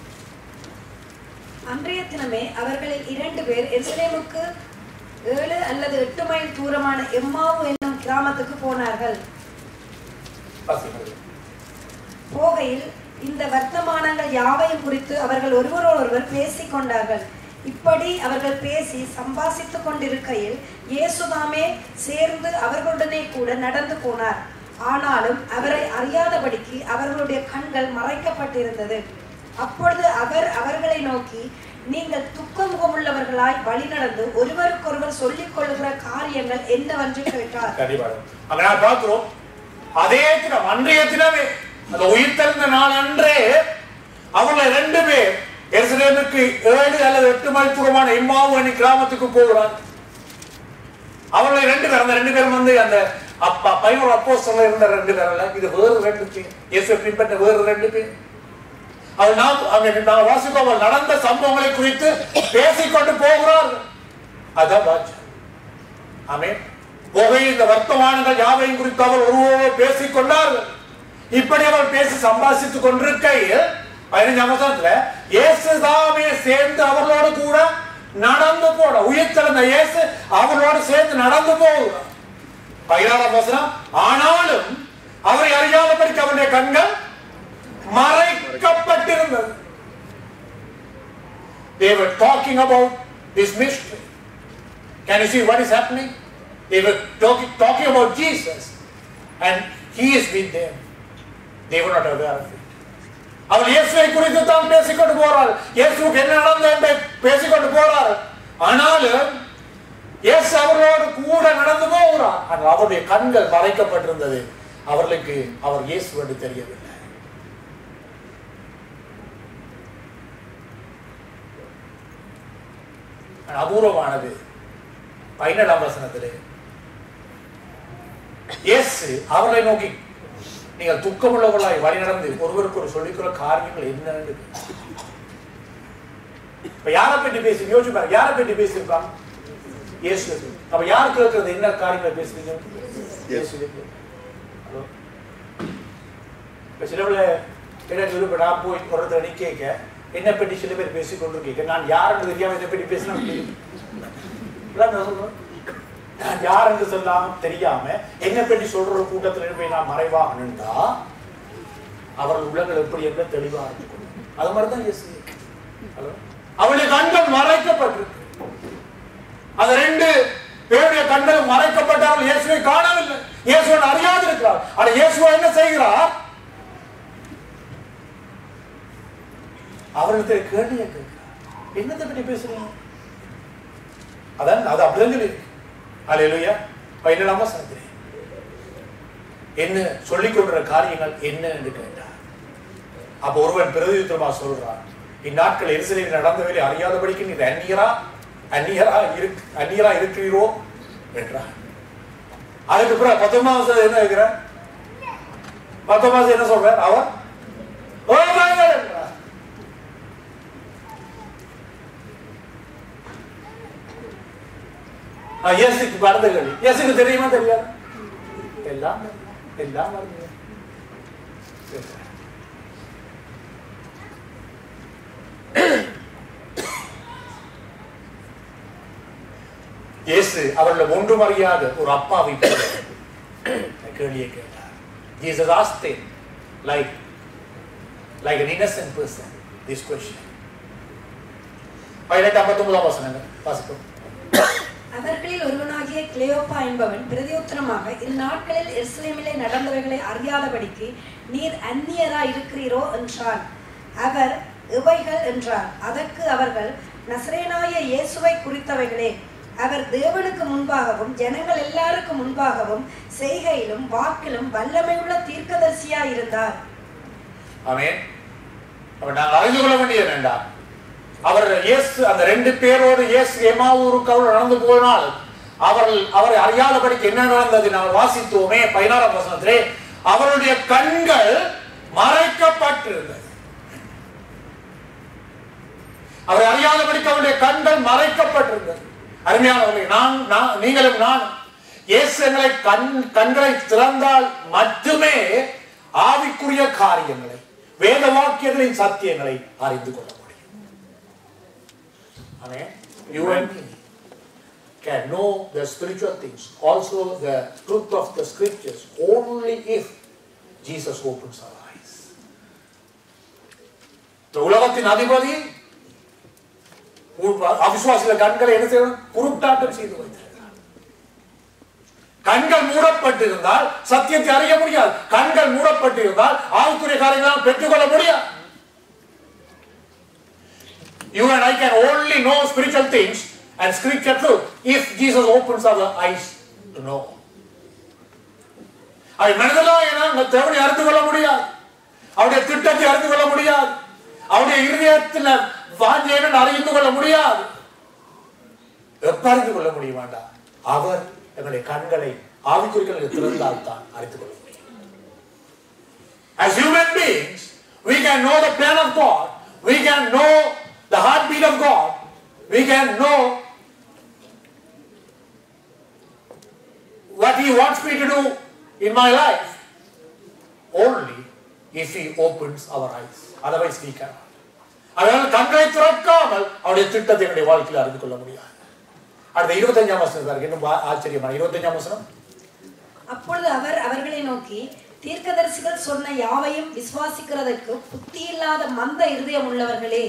அன்றைய தினமே அவர்களில் இரண்டு பேர் எருசலேமுக்கு ஏழு அல்லது எட்டு மைல் தூரமான எம்மாவு என்னும் கிராமத்துக்கு போனார்கள் வாசிக்கிறது போகையில் இந்த வர்த்தமானங்கள் யாவையும் குறித்து அவர்கள் ஒருவரோடொருவர் பேசிக் கொண்டார்கள் இப்படி அவர்கள் பேசி சம்பாசித்துக் கொண்டிருக்கையில் இயேசுதாமே சேர்ந்து அவர்களுடனே கூட நடந்து போனார் ஆனாலும் அவரை அறியாதபடிக்கு அவர்களுடைய கண்கள் மறைக்கப்பட்டிருந்தது அப்பொழுது அவர் அவர்களை நோக்கி நீங்கள் துக்கமுகமுள்ளவர்களாய் வழிநடந்து ஒருவருக்கொருவர் சொல்லிக் கொள்ளுகிற காரியங்கள் என்னவென்று கேட்டார் கண்டிப்பா அங்க நான் பார்க்கிறோம் அதே தினம் அன்றைய தினமே அந்த உயிர்த்தெழுந்த நாள் அன்றே அவங்கள ரெண்டு பேர் எருசலேமுக்கு ஏழு அல்லது எட்டு மைல் தூரமான இம்மாவு அணி கிராமத்துக்கு போகிறார் அவங்களை ரெண்டு பேர் அந்த ரெண்டு பேரும் வந்து அந்த அப்பா பதினோரு அப்போ இருந்த ரெண்டு பேர் அல்ல இது வேறு ரெண்டு பேர் இயேசுவை பின்பற்ற வேறு ரெண்டு பேர் அவர் நாம் அங்க நான் வாசிப்போம் அவர் நடந்த சம்பவங்களை குறித்து பேசிக்கொண்டு போகிறார்கள் அதான் வாட்சம் ஆமென் புகை இந்த வர்த்தமானங்கள் யாவையும் குறித்து அவர் ஒருவரோடு பேசிக் கொண்டார்கள் இப்படி அவர் பேசி சம்பாஷித்துக் கொண்டிருக்கையில் பதினஞ்சாம் வசனத்துல இயேசுதாமே சேர்ந்து அவர்களோடு கூட நடந்து போன உயிர்த்தெழுந்த இயேசு அவர்களோடு சேர்ந்து நடந்து போகிறார் பதினாறாம் வசனம் ஆனாலும் அவரை அறியாதபடிக்கு அவருடைய கண்கள் மறைக்கப்பட்டிருந்தது They were talking about this mystery. Can you see what is happening? They were talking, talking about Jesus and he is with them. They were not aware of it. அவர் இயேசுவை குறித்து தான் பேசிக்கொண்டு போறார் இயேசுக்கு என்ன நடந்தது என்று பேசிக்கொண்டு போறார் ஆனாலும் இயேசு அவர்களோடு கூட நடந்து போகிறார் ஆனால் அவருடைய கண்கள் மறைக்கப்பட்டிருந்தது அவர்களுக்கு அவர் இயேசு என்று தெரியவில்லை ஆனால் அபூர்வமானது பதினேழாம் வசனத்திலே இயேசு அவர்களை நோக்கி நீங்கள் துக்கமுள்ளவர்களாய் வழி நடந்து ஒருவருக்கு ஒரு சொல்லிக்கிற காரியங்கள் என்னன்னு இப்ப யாரை பற்றி பேசி யோசிச்சு பாருங்க யாரை பற்றி பேசியிருக்காங்க இயேசு அப்ப யார் கேட்கறது என்ன காரியங்களை பேசுறீங்க இயேசு ஹலோ இப்ப சில பேர் எனக்கு விருப்பம் நான் போய் ஒருத்தர் அடி கேட்க என்னை பற்றி சில பேர் பேசிக் கொண்டு கேட்க நான் யாருன்னு தெரியாம என்னை பற்றி பேசினா முடியும் இதான் நான் சொல்றேன். நான் யார் என்று சொல்லாம தெரியாம என்னை பற்றி சொல்ற ஒரு கூட்டத்தில் போய் நான் மறைவாக நின்றா அவர்கள் உள்ளங்கள் எப்படி என்ன தெளிவா இருக்கும் அது மாதிரி தான் இயேசு ஹலோ அவருடைய கண்கள் மறைக்கப்பட்டிருக்கு அந்த ரெண்டு பேருடைய கண்கள் மறைக்கப்பட்டார்கள் இயேசுவை காணவில்லை இயேசுவை அறியாது இருக்கிறார் ஆனா இயேசுவா என்ன செய்கிறார் அவர்களுக்கு கேள்வி கேட்கிறார் என்னத்தை பற்றி பேசுறீங்க அதான் அது அப்படிதான் சொல்லி அலையிலுயா பதினேழாம் வசனத்திலே என்ன சொல்லிக் கொள்ற காரியங்கள் என்ன என்று கேட்டார் அப்ப ஒருவன் பிரதியுத்தரமா சொல்றான் இந்நாட்கள் எரிசலில் நடந்தவரை அறியாதபடிக்கு நீர் அந்நியரா அந்நியரா இருக்கு அந்நியரா இருக்கிறீரோ என்றார் அதுக்கு பிறகு பத்தொன்பதாம் வசனம் என்ன இருக்கிறார் பத்தொன்பதாம் வசனம் என்ன சொல்றார் அவர் "ஓ, வாருங்கள்" என்றார். ஆ, இயேசுக்கு மறந்து கேள்வி இயேசுக்கு தெரியுமா தெரியாது எல்லாம் எல்லாம் மறந்து இயேசு அவர்களை ஒன்றும் அறியாத ஒரு அப்பாவை போல கேள்வியை கேட்டார் Jesus asked him like like an innocent person this question பதினெட்டு ஐம்பத்தொன்பதாம் வசனங்கள் வாசிப்போம் அவர்களில் ஒருவனாகிய கிளேயோப்பா என்பவன் பிரதியுத்தரமாக இந்நாட்களில் எருசலேமிலே நடந்தவைகளை அறியாதபடிக்கு நீர் அந்நியரா இருக்கிறீரோ என்றான் அவர் இவைகள் என்றார் அதற்கு அவர்கள் நசரேனாய இயேசுவை குறித்தவைகளே அவர் தேவனுக்கு முன்பாகவும் ஜனங்கள் எல்லாருக்கும் முன்பாகவும் செய்கையிலும் வாக்கிலும் வல்லமையுள்ள தீர்க்கதரிசியா இருந்தார் ஆமென் அப்ப நாங்கள் அறிந்து கொள்ள வேண்டியது வேண்டாம் அவர் இயேசு அந்த ரெண்டு பேரோடு இயேசு எமாவூருக்கு அவர் நடந்து போனால் அவர்கள் அவரை அறியாதபடிக்கு என்ன நடந்தது நாங்கள் வாசித்தோமே பதினாறாம் வசனத்திலே அவருடைய கண்கள் மறைக்கப்பட்டிருந்தது அவரை அறியாதபடிக்கு அவருடைய கண்கள் மறைக்கப்பட்டிருந்தது அருமையானவர்களே நான் நான் நீங்களும் நான் இயேசு எங்களை கண் கண்களை திறந்தால் மட்டுமே ஆவிக்குரிய காரியங்களை வேத வாக்கியங்களின் சத்தியங்களை அறிந்து கொள்ள முடியும் Amen. You and me can know the spiritual things, also the truth of the scriptures, only if Jesus opens our eyes. இந்த உலகத்தின் அதிபதி உ- அவிசுவாசிகள் கண்களை என்ன செய்யணும் குருட்டாட்டம் செய்து வைத்திருக்கிறார் கண்கள் மூடப்பட்டிருந்தால் சத்தியத்தை அறிய முடியாது கண்கள் மூடப்பட்டிருந்தால் ஆவுக்குரிய காரியங்களால் பெற்றுக்கொள்ள முடியாது You and I can only know spiritual things and scripture truth if Jesus opens our eyes to know. அது மனதெல்லாம் ஏன்னா தேவனை அறிந்து கொள்ள முடியாது அவருடைய திட்டத்தை அறிந்து கொள்ள முடியாது அவருடைய இருதயத்தில் வாஞ்சியன்னு அறிந்து கொள்ள முடியாது எப்ப அறிந்து கொள்ள முடியும் வேண்டாம் அவர் எங்களுடைய கண்களை ஆவிக்குறிகளுக்கு திறந்தால் தான் அறிந்து கொள்ள முடியும் As human beings, we can know the plan of God. We can know the heartbeat of God. We can know what He wants me to do in my life only if He opens our eyes. Otherwise, we cannot. அதனால் கண்களை திறக்காமல் அவருடைய திட்டத்தை என்னுடைய வாழ்க்கையில் அறிந்து கொள்ள முடியாது அடுத்த இருபத்தஞ்சாம் வசனம் பாருங்க இன்னும் ஆ- ஆச்சரியமான இருபத்தஞ்சாம் வசனம் அப்பொழுது அவர் அவர்களை நோக்கி தீர்க்கதரிசிகள் சொன்ன யாவையும் விசுவாசிக்கிறதற்கு புத்தி இல்லாத மந்த இருதயம் உள்ளவர்களே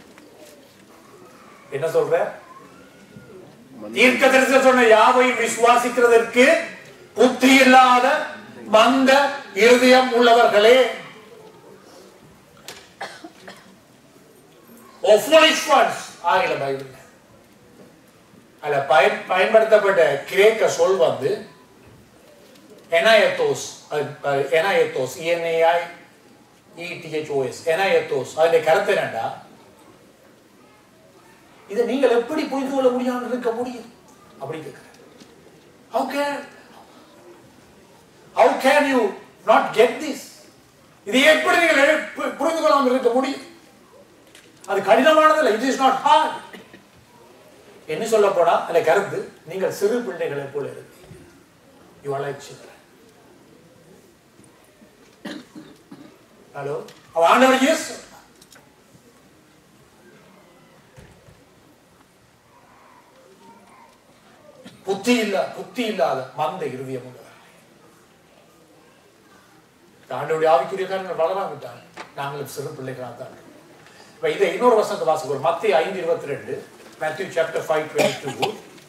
என்ன சொல்ற தீர்க்க தரிசனம் சொன்ன யாவையும் விசுவாசிக்கிறதற்கு புத்தி இல்லாத மந்த இருதயம் உள்ளவர்களே O foolish ones ஆங்கில பைபிள் அதுல பயன் பயன்படுத்தப்பட்ட கிரேக்க சொல் வந்து எனாயத்தோஸ் எனாயத்தோஸ் இஎன்ஏஐ இடிஹெச்ஓஎஸ் எனாயத்தோஸ் அதனுடைய கருத்து என்னண்டா இதை நீங்கள் எப்படி புரிந்து கொள்ள முடியாமல் இருக்க முடியும் அப்படி கேட்கிறேன் how can how can you not get this இதை எப்படி நீங்கள் எ- பு- புரிந்து கொள்ளாமல் இருக்க முடியும் அது கடினமானதில்லை இட் இஸ் நாட் ஹார்ட் என்ன சொல்ல போனா அதுல கருத்து நீங்கள் சிறு பிள்ளைகளை போல இருக்கீங்க you are like children hello அவ ஆண்டவர் எஸ் புத்தி இல்ல புத்தி இல்லாத மந்த இருதயம் உள்ளவர் ஆண்டவருடைய ஆவிக்குரிய காரணங்கள் வளராம விட்டாங்க நாங்களும் சிறு பிள்ளைகளாக தான் இருக்கோம். இப்ப இதை இன்னொரு வசனத்தை வாசிக்கிறோம் மத்திய ஐந்து இருபத்தி ரெண்டு Matthew chapter five twenty two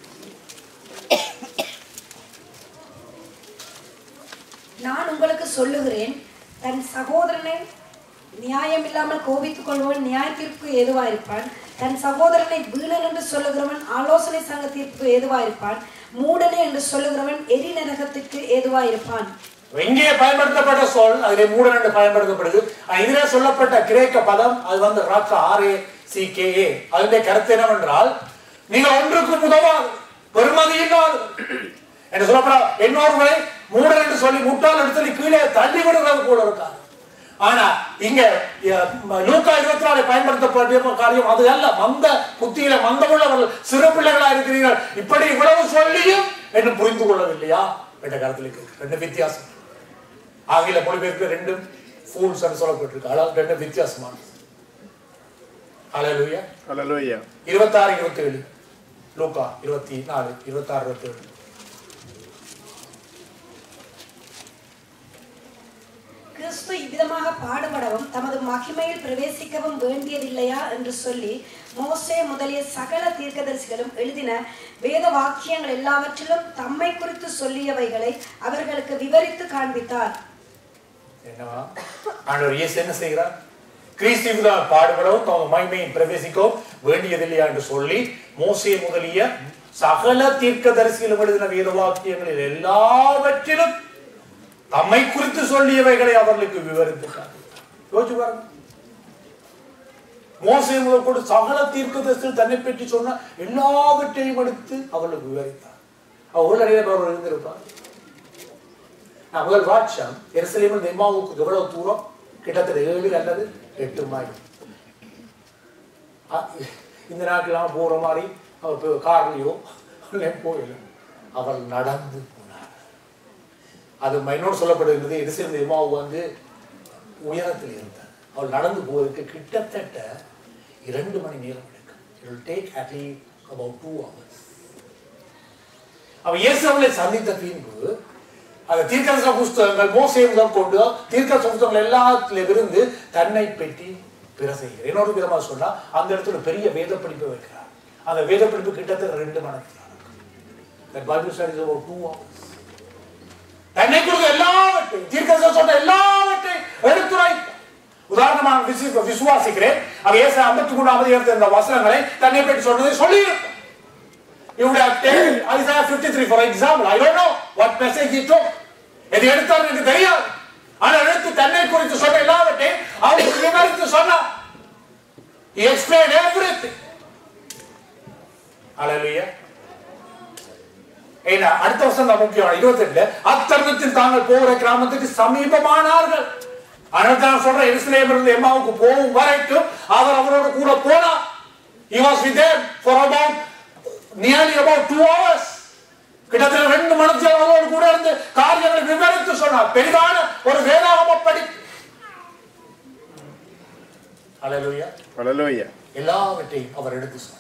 நான் உங்களுக்கு சொல்லுகிறேன் தன் சகோதரனை நியாயம் இல்லாமல் கோபித்துக் கொள்பவன் நியாய தீர்ப்புக்கு ஏதுவாயிருப்பான் தன் சகோதரனை வீணன் என்று சொல்லுகிறவன் ஆலோசனை சங்க தீர்ப்புக்கு ஏதுவாயிருப்பான் மூடனே என்று சொல்லுகிறவன் எரி நரகத்திற்கு ஏதுவாயிருப்பான் இங்கே பயன்படுத்தப்பட்ட சொல் அதிலே மூடன் என்று பயன்படுத்தப்படுது ஆனா இதிலே சொல்லப்பட்ட கிரேக்க பதம் அது வந்து ராக்க ஆர்ஏ சி கே ஏ அதனுடைய கருத்து என்னவென்றால் நீங்கள் ஒன்றுக்கும் உதவாது பெருமதி இல்லாது என்று சொல்லப்பட இன்னொருவரை மூடன் என்று சொல்லி முட்டாள் என்று சொல்லி கீழே தள்ளி விடுறது போல இருக்காது ஆனா இங்க அஹ், லூக்கா இருபத்தி நாலு பயன்படுத்தப்பட்ட காரியம் அது அல்ல மந்த புத்தியில மந்தமுள்ளவர்கள் சிறு பிள்ளைகளா இருக்கிறீர்கள் இப்படி இவ்வளவு சொல்லியும் என்று புரிந்து கொள்ளவில்லையா என்ற கருத்தில் இருக்கு ரெண்டு வித்தியாசம் ஆங்கில மொழிபெயர்ப்பு ரெண்டும் ஃபூல்ஸ் என்று சொல்லப்பட்டிருக்கு அதாவது ரெண்டு வித்தியாசமானது ஹalleluya Hallelujah. இருபத்தாறு இருபத்தி ஏழு லூக்கா இருபத்தி நாலு இருபத்தாறு இருபத்தி ஏழு கிறிஸ்து இவ்விதமாக பாடுபடவும் தமது மகிமையில் பிரவேசிக்கவும் வேண்டியதில்லையா என்று சொல்லி மோசே முதலிய சகல தீர்க்கதரிசிகளும் எழுதின வேத வாக்கியங்கள் எல்லாவற்றிலும் தம்மை குறித்து சொல்லியவைகளை அவர்களுக்கு விவரித்து காண்பித்தார் என்னவா ஆண்டவர் இயேசு என்ன செய்கிறார் கிறிஸ்துவ பாடுபடவும் தமது மகிமையை பிரவேசிக்கவும் வேண்டியதில்லையா என்று சொல்லி மோசே முதலிய சகல தீர்க்கதரிசிகளும் எழுதின வேத வாக்கியங்களில் எல்லாவற்றிலும் தம்மை குறித்து சொல்லியவைகளை அவர்களுக்கு விவரித்து காண்பித்தார். யோசிச்சு பாருங்க மோசே முதல் கூட சகல தீர்க்கதரிசிகள் தன்னை பற்றி சொன்ன எல்லாவற்றையும் எடுத்து அவர்களுக்கு விவரித்தார் அவர் நிறைய பேர் இருந்திருப்பார் நான் முதல் வாட்சம் எருசலேமில் எம்மாவுக்கு எவ்வளவு தூரம் கிட்டத்தட்ட ஏழு அல்லது எட்டு மைல் அ- இந்த நாட்கெல்லாம் போற மாதிரி அவர் போய் கார்லயோ போயில அவர் நடந்து போனார் அது இன்னொரு சொல்லப்படுகிறது எருசலேம் எம்மாவு வந்து உயரத்தில் இருந்தார் அவள் நடந்து போவதற்கு கிட்டத்தட்ட இரண்டு மணி நேரம் எடுக்கும் it will take at least about two hours அவ இயேசு அவளை சந்தித்த பின்பு அந்த தீர்க்கதரிசன புஸ்தகங்கள் மோசே முதல் கொண்டு தீர்க்கதரிசன புஸ்தகங்கள் எல்லாத்திலும் இருந்து தன்னை பற்றி பிரசைகிறார் இன்னொரு விதமா சொன்னா அந்த இடத்துல பெரிய வேத படிப்பை வைக்கிறார் அந்த வேத படிப்பு கிட்டத்தட்ட ரெண்டு மணி நேரம் That Bible study is about two hours. தன்னை குறித்த எல்லாவற்றையும் தீர்க்கதரிசனம் சொன்ன எல்லாவற்றையும் எடுத்துரைத்தார் உதாரணமாக விசு- விசுவாசிக்கிறேன் அவ ஏச ஐம்பத்தி மூணாவது இருந்த இந்த வசனங்களை தன்னை பற்றி சொன்னதை சொல்லி You would have taken Isaiah 53 for example. I don't know what message he took. எது எடுத்தார் எனக்கு தெரியாது ஆனா எடுத்து தன்னை குறித்து சொன்ன எல்லாவற்றையும் அவருக்கு விவரித்து சொன்னார் He explained everything. Hallelujah. ஏன்னா அடுத்த வருஷம் தான் முக்கியம் இருபத்தி எட்டுல அத்தருணத்தில் தாங்கள் போகிற கிராமத்துக்கு சமீபமானார்கள் ஆனால் தான் சொல்றேன் எருசலேம் இருந்து எம்மாவுக்கு போகும் வரைக்கும் அவர் அவரோட கூட போனார் he was with them for about nearly about two hours கிட்டத்தட்ட ரெண்டு மணி அவரோடு கூட இருந்து காரியங்களை விவரித்து சொன்னார் பெரிதான ஒரு வேதாகம படி Hallelujah. Hallelujah. எல்லாவற்றையும் அவர் எடுத்து சொன்னார்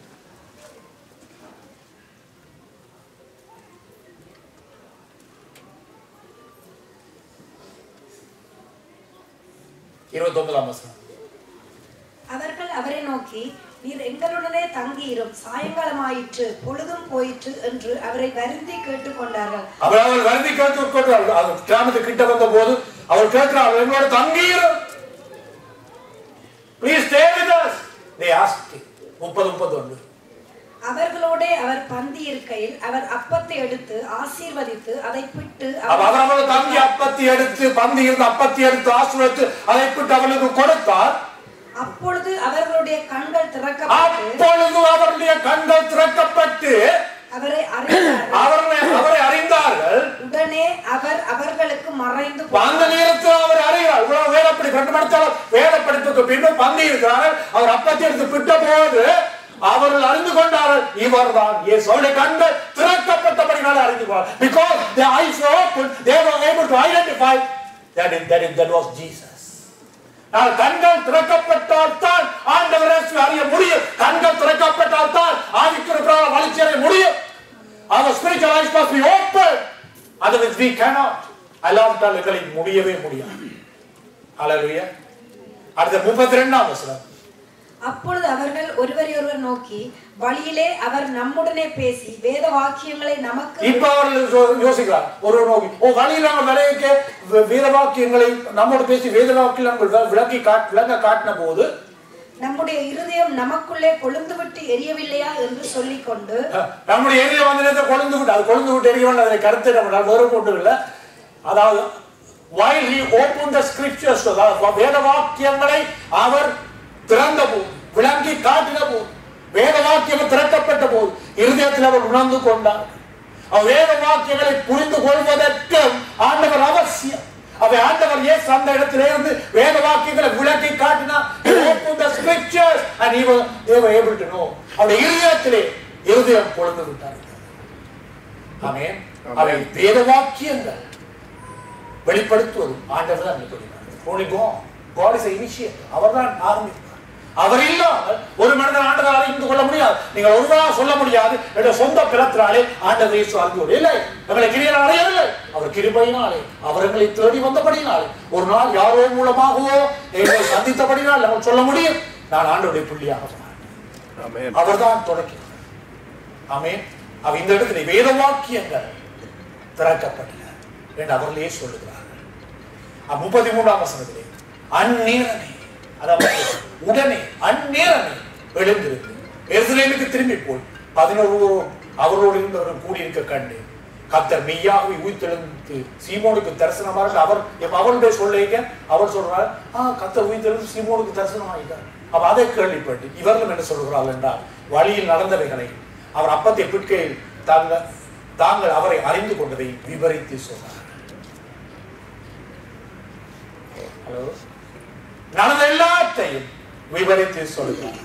இருபத்தி ஒன்பதாம் வசனம் அவர்கள் அவரை நோக்கி நீர் எங்களுடனே தங்கியிரும் சாயங்காலமாயிற்று பொழுதும் போயிற்று என்று அவரை வருந்தி கேட்டுக்கொண்டார்கள் அவர் அவர் வருந்தி கேட்டு கொண்டார் அது கிராமத்துக்கு கிட்ட வந்த போது அவர் கேட்கிறார் எங்களோட தங்கியிரும் please stay with us they ask முப்பது முப்பது ஒன்று அவர்களோடே அவர் பந்தி இருக்கையில் அவர் அப்பத்தை எடுத்து ஆசீர்வதித்து அதை பிட்டு அப்ப அவர் அவரோட தங்கி அப்பத்தி எடுத்து பந்தி இருந்து அப்பத்தி எடுத்து ஆசீர்வதித்து அதை பிட்டு அவளுக்கு கொடுத்தார் அப்பொழுது அவர்களுடைய கண்கள் திறக்கப்பட்டு அப்பொழுது அவருடைய கண்கள் திறக்கப்பட்டு அவரை அறிந்தார்கள் அவர்களை அவரை அறிந்தார்கள் உடனே அவர் அவர்களுக்கு மறைந்து இப்ப அந்த நேரத்தில் அவர் அறிகிறார் இவ்வளவு வேதப்படி ரெண்டு மணித்தாலும் வேதப்படிப்புக்கு பின்னும் பந்தி இருக்கிறார்கள் அவர் அப்பத்தி எடுத்து பிட்ட போது அவர்கள் அறிந்து கொண்டார்கள் இவர்தான் இயேசு அவருடைய கண்கள் திறக்கப்பட்டபடினால அறிந்து கொண்டார் because the eyes were open they were able to identify that is, that is, that was Jesus ஆனால் கண்கள் திறக்கப்பட்டால் தான் ஆண்டவர் இயேசு அறிய முடியும் கண்கள் திறக்கப்பட்டால் தான் ஆவிக்குரிய வளர்ச்சி முடியும் our spiritual eyes must be open otherwise we cannot அல்லாவிட்டால் எங்களுக்கு முடியவே முடியாது ஹalleluya அடுத்த முப்பத்தி ரெண்டாம் வசனம் அப்பொழுது அவர்கள் ஒருவரை ஒருவர் நோக்கி வழியிலே அவர் நம்முடனே பேசி வேத வாக்கியங்களை நமக்கு இப்ப அவர்கள் யோ- யோசிக்கிறார் ஒரு நோக்கி ஓ வழியில் நாங்கள் விளைவிக்க வே- வேத வாக்கியங்களை நம்மோடு பேசி வேத வாக்கியம் நாங்கள் வி- விளக்கி காட் விளங்க காட்டின போது நம்முடைய இருதயம் நமக்குள்ளே கொழுந்து விட்டு எரியவில்லையா என்று சொல்லிக்கொண்டு அஹ், நம்முடைய எரிய வந்து நேரத்தை கொழுந்து விட்டு அது கொழுந்து விட்டு எரிய வேண்டாம் அதை கருத்து நம்ம வேறு போட்டு இல்லை அதாவது while he opened the scriptures அதாவது வேத வாக்கியங்களை அவர் திறந்த போது விளங்கி காட்டின போது வேத வாக்கியம் திறக்கப்பட்ட போது இருதயத்தில் அவர் உணர்ந்து கொண்டார் அவர் வேத வாக்கியங்களை புரிந்து கொள்வதற்கு ஆண்டவர் அவசியம் அவை ஆண்டவர் இயேசு அந்த இடத்திலே இருந்து வேத வாக்கியங்களை விளக்கி காட்டினார் He opened the scriptures and he was, they were able to know அவருடைய இருதயத்திலே இருதயம் பொழுது விட்டார் ஆமென் அவை வேத வாக்கியங்கள் வெளிப்படுத்துவதும் ஆண்டவர் தான் வெளிப்படுத்தினார் Only God. God is the initiator. அவர்தான் ஆரம்பிப்பார் அவர் இல்லாமல் ஒரு மனிதன் ஆண்டவரை அறிந்து கொள்ள முடியாது நீங்கள் ஒருவராக சொல்ல முடியாது என்னுடைய சொந்த பிறத்தினாலே ஆண்டவர் இயேசு அறிந்து கொள்ள இல்லை எங்களை கிரியனால் அறியவில்லை அவர் கிருபையினாலே அவர் எங்களை தேடி வந்தபடினாலே ஒரு நாள் யாரோ மூலமாகவோ எங்களை சந்தித்தபடினால் நம்ம சொல்ல முடியும் நான் ஆண்டவருடைய புள்ளியாக மாறினேன் Amen. அவர்தான் தொடக்கிறார் ஆமென் அவ இந்த இடத்துல வேத வாக்கியங்கள் திறக்கப்பட்டன என்று அவர்களே சொல்லுகிறார்கள் அஹ் முப்பத்தி மூன்றாம் வசனத்திலே அந்நேரமே அதாவது உடனே அந்நேரமே எழுந்திருந்து எருசலேமுக்கு திரும்பி போய் பதினோரு அவரோடு இருந்தவர்கள் கூடியிருக்க கண்டு கத்தர் மெய்யாகவே உயிர்த்தெழுந்து சீமோனுக்கு தரிசனமாக அவர் எப்ப அவருடைய சொல்லிக்க அவர் சொல்றார் ஆ கத்தர் உயிர்த்தெழுந்து சீமோனுக்கு தரிசனமாயிட்டார் அப்ப அதை கேள்விப்பட்டு இவர்களும் என்ன சொல்கிறார்கள் என்றால் வழியில் நடந்தவைகளை அவர் அப்பத்தை பிட்கையில் தாங்கள் தாங்கள் அவரை அறிந்து கொண்டதை விவரித்து சொன்னார் ஹலோ நடந்த எல்லாத்தையும் விவரித்து சொல்கிறார்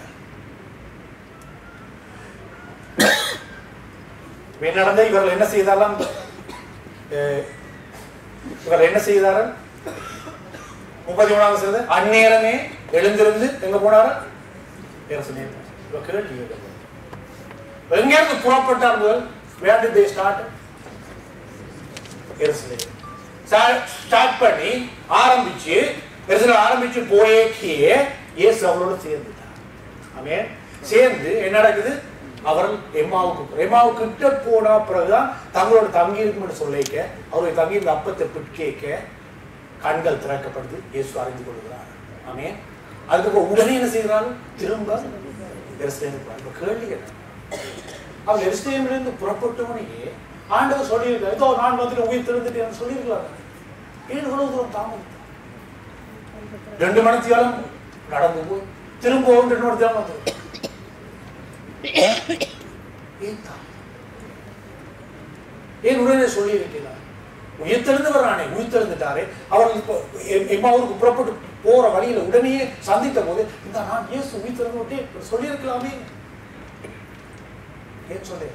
இப்ப என்ன நடந்த இவர்கள் என்ன செய்தாலும் இவர்கள் என்ன செய்தார்கள் முப்பத்தி மூணாவது செய்து அந்நேரமே எழுந்திருந்து எங்க போனாரு எருசலேம். இவ கேள்வி கேட்கப்படுது. எங்க இருந்து புறப்பட்டார் முதல் where did they start எருசலேம் ஸ்டார்ட் பண்ணி ஆரம்பிச்சு எருசலேம் ஆரம்பிச்சு போயேக்கியே இயேசு அவரோட சேர்ந்துட்டார் ஆமென் சேர்ந்து என்ன நடக்குது அவர்கள் எம்மாவுக்கு எம்மாவுக்கு கிட்ட போனா பிறகுதான் தங்களோட தங்கி இருக்கும்னு சொல்லிக்க அவருடைய தங்கி இருந்த அப்பத்தை பிட்கேக்க கண்கள் திறக்கப்படுது இயேசு அறிந்து கொள்கிறார் ஆமே அதுக்கப்புறம் உடனே என்ன செய்கிறாரு திரும்ப எருசலேமுக்கு வரார். இப்ப கேள்வி என்ன அவர் எருசலேமிலிருந்து புறப்பட்டவனையே ஆண்டவர் சொல்லியிருக்காரு இதோ நான் வந்துட்டு உயிர் திறந்துட்டேன் சொல்லியிருக்கலாம் ஏன் இவ்வளவு தூரம் தாமதம் ரெண்டு மணித்தியாலும் நடந்து போய் திரும்ப ஒன்று ரெண்டு மணித்தியாலும் வந்து ஏன் தாமதம்? ஏன் உடனே சொல்லி இருக்கிறார் உயிர்த்தெழுந்தவர் நானே உயிர்த்தெழுந்துட்டாரே அவர் இப்போ எம்- எம்மாவூருக்கு புறப்பட்டு போற வழியில உடனே சந்தித்த போது இந்த நான் இயேசு உயிர்த்தெழுந்து விட்டே சொல்லியிருக்கலாமே ஏன் சொல்லல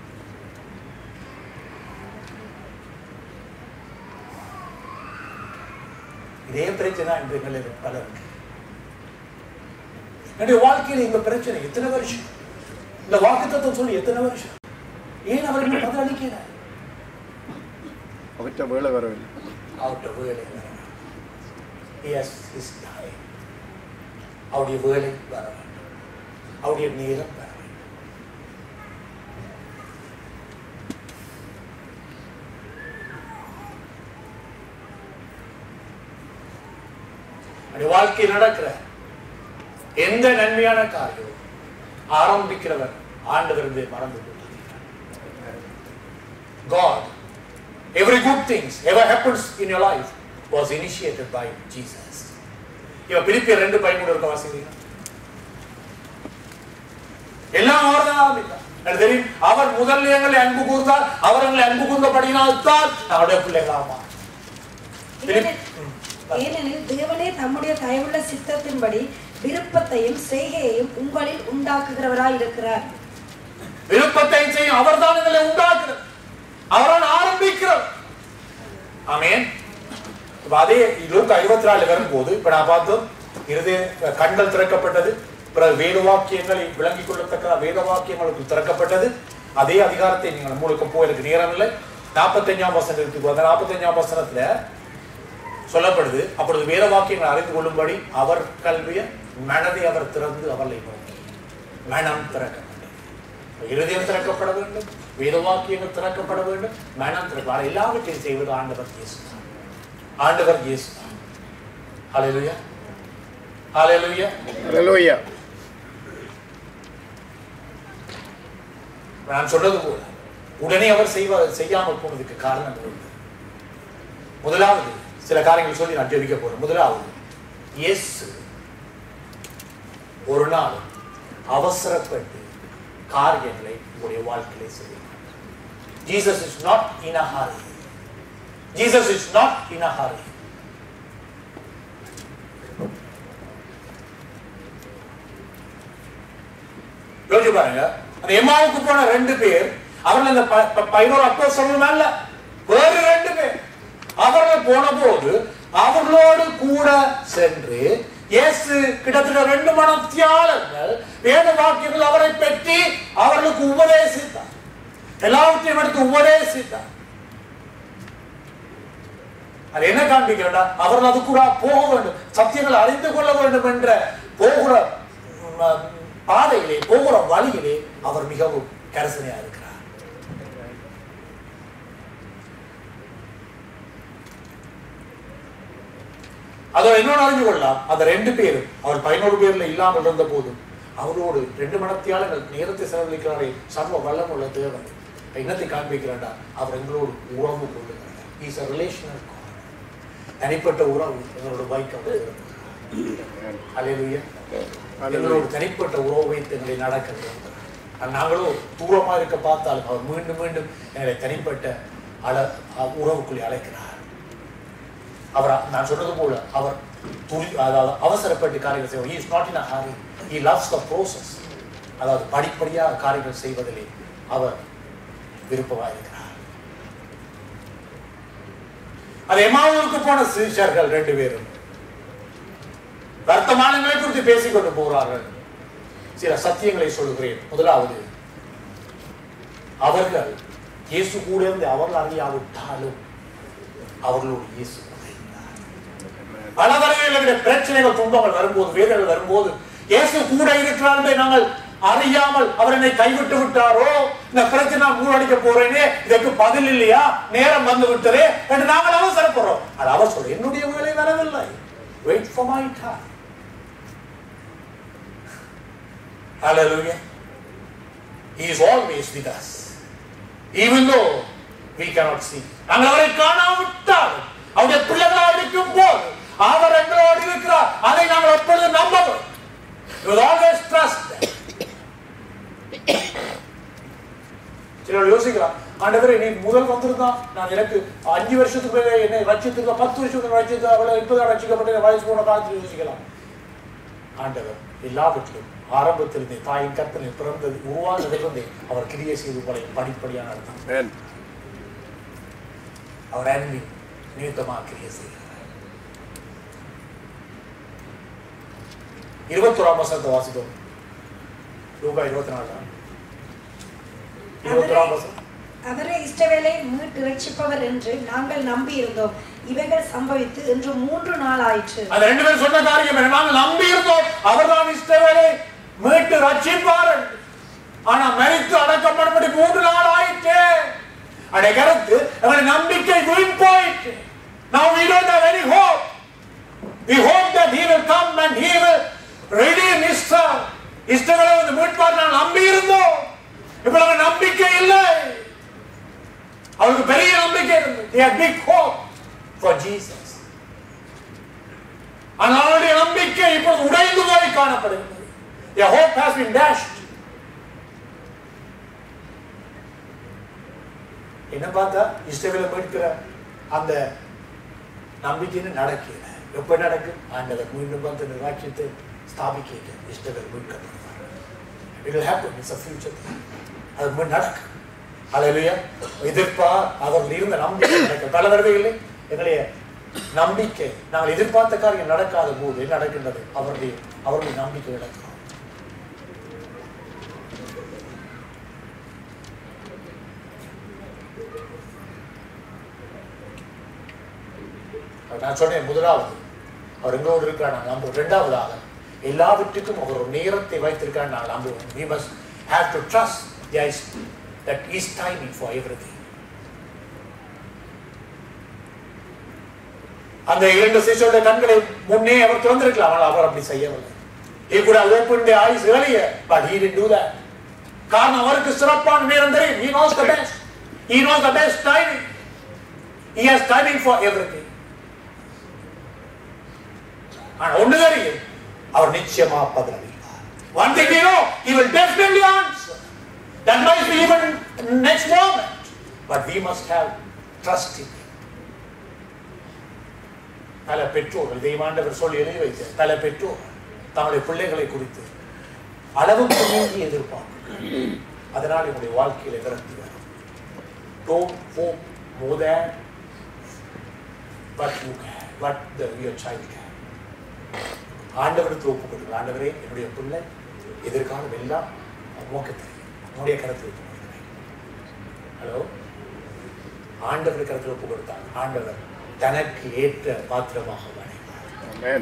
இதே பிரச்சனை தான் இன்று எங்களில் பலருக்கு என்னுடைய வாழ்க்கையில இந்த பிரச்சனை எத்தனை வருஷம் இந்த வாக்குத்தத்தம் சொல்லி எத்தனை வருஷம் ஏன் அவர் இன்னும் பதில் அளிக்கல அவற்றை வேலை வரவில்லை அவருடைய வேலை எஸ் இஸ் டைம் அவருடைய வேலை வர வேண்டும் அவருடைய நேரம் வர வேண்டும் அவருடைய வாழ்க்கையில் நடக்கிற எந்த நன்மையான காரியம் ஆரம்பிக்கிறவர் ஆண்டவர் இருந்து மறந்து போகிறார் God Every good things ever happens in your life was initiated by Jesus. இவ பிலிப்பியர் ரெண்டு பதிமூணு இருக்க வாசிக்கிறீங்க எல்லாம் அவர்தான் ஆரம்பித்தார் எனக்கு தெரியும் அவர் முதல்ல எங்களை அன்பு கூர்ந்தார் அவர் எங்களை அன்பு கூர்ந்தபடியினால் தான் அவருடைய பிள்ளைகளாமா ஏனெனில் ஏனெனில் தேவனே தம்முடைய தயவுள்ள சித்தத்தின்படி விருப்பத்தையும் செய்கையையும் உங்களில் உண்டாக்குகிறவராய் இருக்கிறார் விருப்பத்தை செய்யும் அவர்தான் எங்களை உண்டாக்குறது அவரால் ஆரம்பிக்கிறார் ஆமென் இப்ப அதே லூக்கா இருபத்தி நாலு வரும்போது இப்ப நான் பார்த்தோம் இருதய கண்கள் திறக்கப்பட்டது பிறகு வேத வாக்கியங்களை விளங்கிக் கொள்ளத்தக்க வேத வாக்கியங்களுக்கு திறக்கப்பட்டது அதே அதிகாரத்தை நீங்கள் உங்களுக்கு போயிருக்க நேரம் இல்லை நாற்பத்தஞ்சாம் வசனத்துக்கு அந்த நாற்பத்தஞ்சாம் வசனத்துல சொல்லப்படுது அப்பொழுது வேத வாக்கியங்களை அறிந்து கொள்ளும்படி அவர் கல்விய மனதை அவர் திறந்து அவர்களை நோக்கி மனம் திறக்கப்பட்டது இருதயம் திறக்கப்பட வேண்டும் வேத வாக்கியங்கள் திறக்கப்பட வேண்டும் மனம் திறக்கப்பட எல்லாவற்றையும் செய்வது ஆண்டவர் இயேசு தான். ஆண்டவர் இயேசு தான். ஹalleluya ஹalleluya Hallelujah. நான் சொன்னது போல உடனே அவர் செய்வ செய்யாமல் போனதுக்கு காரணம் உண்டு முதலாவது சில காரியங்கள் சொல்லி நான் ஜெபிக்க போறேன் முதலாவது இயேசு ஒரு நாள் அவசரப்பட்டு காரியங்களை உங்களுடைய வாழ்க்கையிலே செய்ய Jesus is not in a hurry Jesus is not in a hurry யோசிச்சு பாருங்க அந்த எம்மாவுக்கு போன ரெண்டு பேர் அவர்கள் அந்த ப- ப- பதினோரு அப்போ சொல்லணும்ல வேறு ரெண்டு பேர் அவர்கள் போன போது அவர்களோடு கூட சென்று இயேசு கிட்டத்தட்ட ரெண்டு மணத்தியாளர்கள் வேத வாக்கியங்கள் அவரை பற்றி அவர்களுக்கு உபதேசித்தார் எல்லாவற்றையும் எடுத்து உபதேசித்தார் அது என்ன காண்பிக்கிறா அவர்கள் அது கூட போக வேண்டும் சத்தியங்களை அறிந்து கொள்ள வேண்டும் என்ற போகிற ம், பாதையிலே போகிற வழியிலே அவர் மிகவும் கரசனையா இருக்கிறார் அதோட இன்னொன்று அறிஞ்சு கொள்ளலாம் அந்த ரெண்டு பேரும் அவர் பதினோரு பேர்ல இல்லாமல் இருந்த போதும் அவரோடு ரெண்டு மணத்தியாளர்கள் நேரத்தை செலவழிக்கிறாரே சர்வ வல்லம் உள்ள தேவன் என்னத்தை காண்பிக்கிறாண்டா அவர் எங்களோடு உறவு கொள்ளுகிறார் இஸ் அ ரிலேஷனல் தனிப்பட்ட உறவு எங்களோட வைக்க அலையிலுயா எங்களோட தனிப்பட்ட உறவு வைத்து எங்களை நடக்க வேண்டும். நாங்களும் தூரமா இருக்க பார்த்தாலும் அவர் மீண்டும் மீண்டும் எங்களை தனிப்பட்ட அல அ- உறவுக்குள்ளே அழைக்கிறார் அவர் நான் சொன்னது போல அவர் துரி அதாவது அவசரப்பட்டு காரியங்கள் செய்வார் he is not in a hurry he loves the process அதாவது படிப்படியாக காரியங்கள் செய்வதிலே அவர் விருப்பமாக இருக்கிறார் அது எமாவூருக்கு போன சீஷர்கள் ரெண்டு பேரும் வர்த்தமானங்களை குறித்து பேசிக் கொண்டு போகிறார்கள் சில சத்தியங்களை சொல்கிறேன் முதலாவது அவர்கள் இயேசு கூட இருந்து அவர்கள் அறியாவிட்டாலும் அவர்களோடு இயேசு கூட இருந்தார். பல வகையில் பிரச்சனைகள் துன்பங்கள் வரும்போது வேதனைகள் வரும்போது இயேசு கூட இருக்கிறார் என்பதை நாங்கள் அறியாமல் அவர் என்னை கைவிட்டு விட்டாரோ இந்த பிரச்சனை நான் மூடடிக்க போறேனே இதற்கு பதில் இல்லையா நேரம் வந்து விட்டதே என்று நாங்கள் அவசரப்படுறோம் அது அவசரம் என்னுடைய வேலை வரவில்லை wait for my time Hallelujah. He is always with us. Even though we cannot see. நாங்கள் அவரை காணாவிட்டால் அவருடைய பிள்ளைகளாக இருக்கும் போது அவர் எங்களோடு இருக்கிறார் அதை நாங்கள் எப்பொழுது நம்பவும் You will always trust that. சிலர் யோசிக்கிறான் ஆண்டவரே நீ முதல் வந்திருந்தா நான் எனக்கு அஞ்சு வருஷத்துக்கு மேலே என்னை ரச்சித்திருந்தா பத்து வருஷத்துக்கு ரச்சித்து அவளை இப்பதான் ரசிக்கப்பட்ட வயசு போன காலத்தில் யோசிக்கலாம் ஆண்டவர் எல்லாவற்றிலும் ஆரம்பத்திலிருந்தே தாயின் கற்பனை பிறந்தது உருவானதிலிருந்தே அவர் கிரியை செய்து போல படிப்படியான அர்த்தம் Amen. அவர் அன்பின் நிமித்தமாக கிரியை செய்கிறார் இருபத்தோராம் வசனத்தை வாசித்தோம் ரூபாய் இருபத்தி நாலு இருபத்தோராம் வசனம் அவரே இஷ்டவேலை மீட்டு ரட்சிப்பவர் என்று நாங்கள் நம்பி இருந்தோம் இவைகள் சம்பவித்து இன்று மூன்று நாள் ஆயிற்று அந்த ரெண்டு பேரும் சொன்ன காரியம் என்ன? நாங்கள் நம்பி இருந்தோம் அவர்தான் இஷ்டவேலை மீட்டு ரட்சிப்பார் என்று. ஆனா மரித்து அடக்கப்படும்படி மூன்று நாள் ஆயிற்று அடைய கருத்து அவருடைய நம்பிக்கை வீண் போயிற்று Now we don't have any hope. We hope that he will come and he will redeem Israel. இஷ்டவேலை வந்து மீட்பார் நான் நம்பி இருந்தோம் இப்ப நம்ம நம்பிக்கை இல்லை அவருக்கு பெரிய நம்பிக்கை இருந்தது They had big hope for Jesus. ஆனால் அவருடைய நம்பிக்கை இப்பொழுது உடைந்து போய் காணப்படுகிறது Their hope has been dashed. என்ன பார்த்தா இஷ்டவேலை மீட்கிற அந்த நம்பிக்கைன்னு நடக்கல எப்ப நடக்கும் ஆண்டவர் மீண்டும் வந்து இந்த ராஜ்யத்தை ஸ்தாபிக்க இஷ்டவேல் மீட்கப்படுவார் It will happen. It's a future thing. அது முன் நடக்கும் அலையிலையா எதிர்ப்பா அவர்கள் இருந்த நம்பிக்கை நடக்கும் பல தடவை இல்லை எங்களுடைய நம்பிக்கை நாங்கள் எதிர்பார்த்த காரியம் நடக்காத போது என்ன நடக்கின்றது அவருடைய அவருடைய நம்பிக்கை இழக்கிறோம் நான் சொன்னேன் முதலாவது அவர் எங்களோடு இருக்கிறார் நாங்கள் நம்புவோம் இரண்டாவதாக எல்லாவற்றுக்கும் அவர் ஒரு நேரத்தை வைத்திருக்கார் நாங்கள் நம்புவோம் we must have to trust there is that is timing for everything அந்த இரண்டு சிசுடைய கண்களை முன்னே அவர் திறந்திருக்கலாம் ஆனால் அவர் அப்படி செய்யவில்லை he could have opened the eyes earlier but he didn't do that காரணம் அவருக்கு சிறப்பான நேரம் தெரியும் he knows the best he knows the best timing he has timing for everything ஆனா ஒண்ணு தெரியும் அவர் நிச்சயமா பதிலளிப்பார் one thing we know he will definitely answer that might be even next moment but we must have trust in him பல பெற்றோர்கள் தெய்வாண்டவர் சொல்லி எழுதி வைத்த பல பெற்றோர்கள் தங்களுடைய பிள்ளைகளை குறித்து அளவுக்கு மீறி எதிர்பார்ப்பு அதனால் என்னுடைய வாழ்க்கையில விரக்தி வரும் don't hope more than but you can but the your child can ஆண்டவருக்கு ஒப்பு கொடுங்க ஆண்டவரே என்னுடைய பிள்ளை எதிர்காலம் எல்லாம் உமக்கு தெரியும் உன்னுடைய கருத்தில் ஒப்பு கொடுக்கிறேன் ஹலோ ஆண்டவர் கருத்தில் ஒப்பு கொடுத்தார் ஆண்டவர் தனக்கு ஏற்ற பாத்திரமாக வணைந்தார் Amen.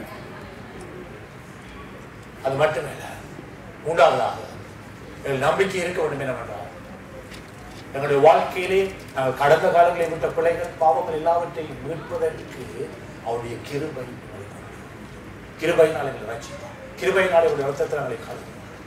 அது மட்டுமல்ல மூன்றாவதாக எங்கள் நம்பிக்கை இருக்க வேண்டும் என்னவென்றால் எங்களுடைய வாழ்க்கையிலே நாங்கள் கடந்த காலங்களை விட்ட பிள்ளைகள் பாவங்கள் எல்லாவற்றையும் மீட்பதற்கு அவருடைய கிருபை எங்களுக்கு உண்டு. கிருபையினால் எங்களை ரட்சிப்பார் கிருபையினால் அவருடைய ரத்தத்தில் எங்களை கழுவுவார்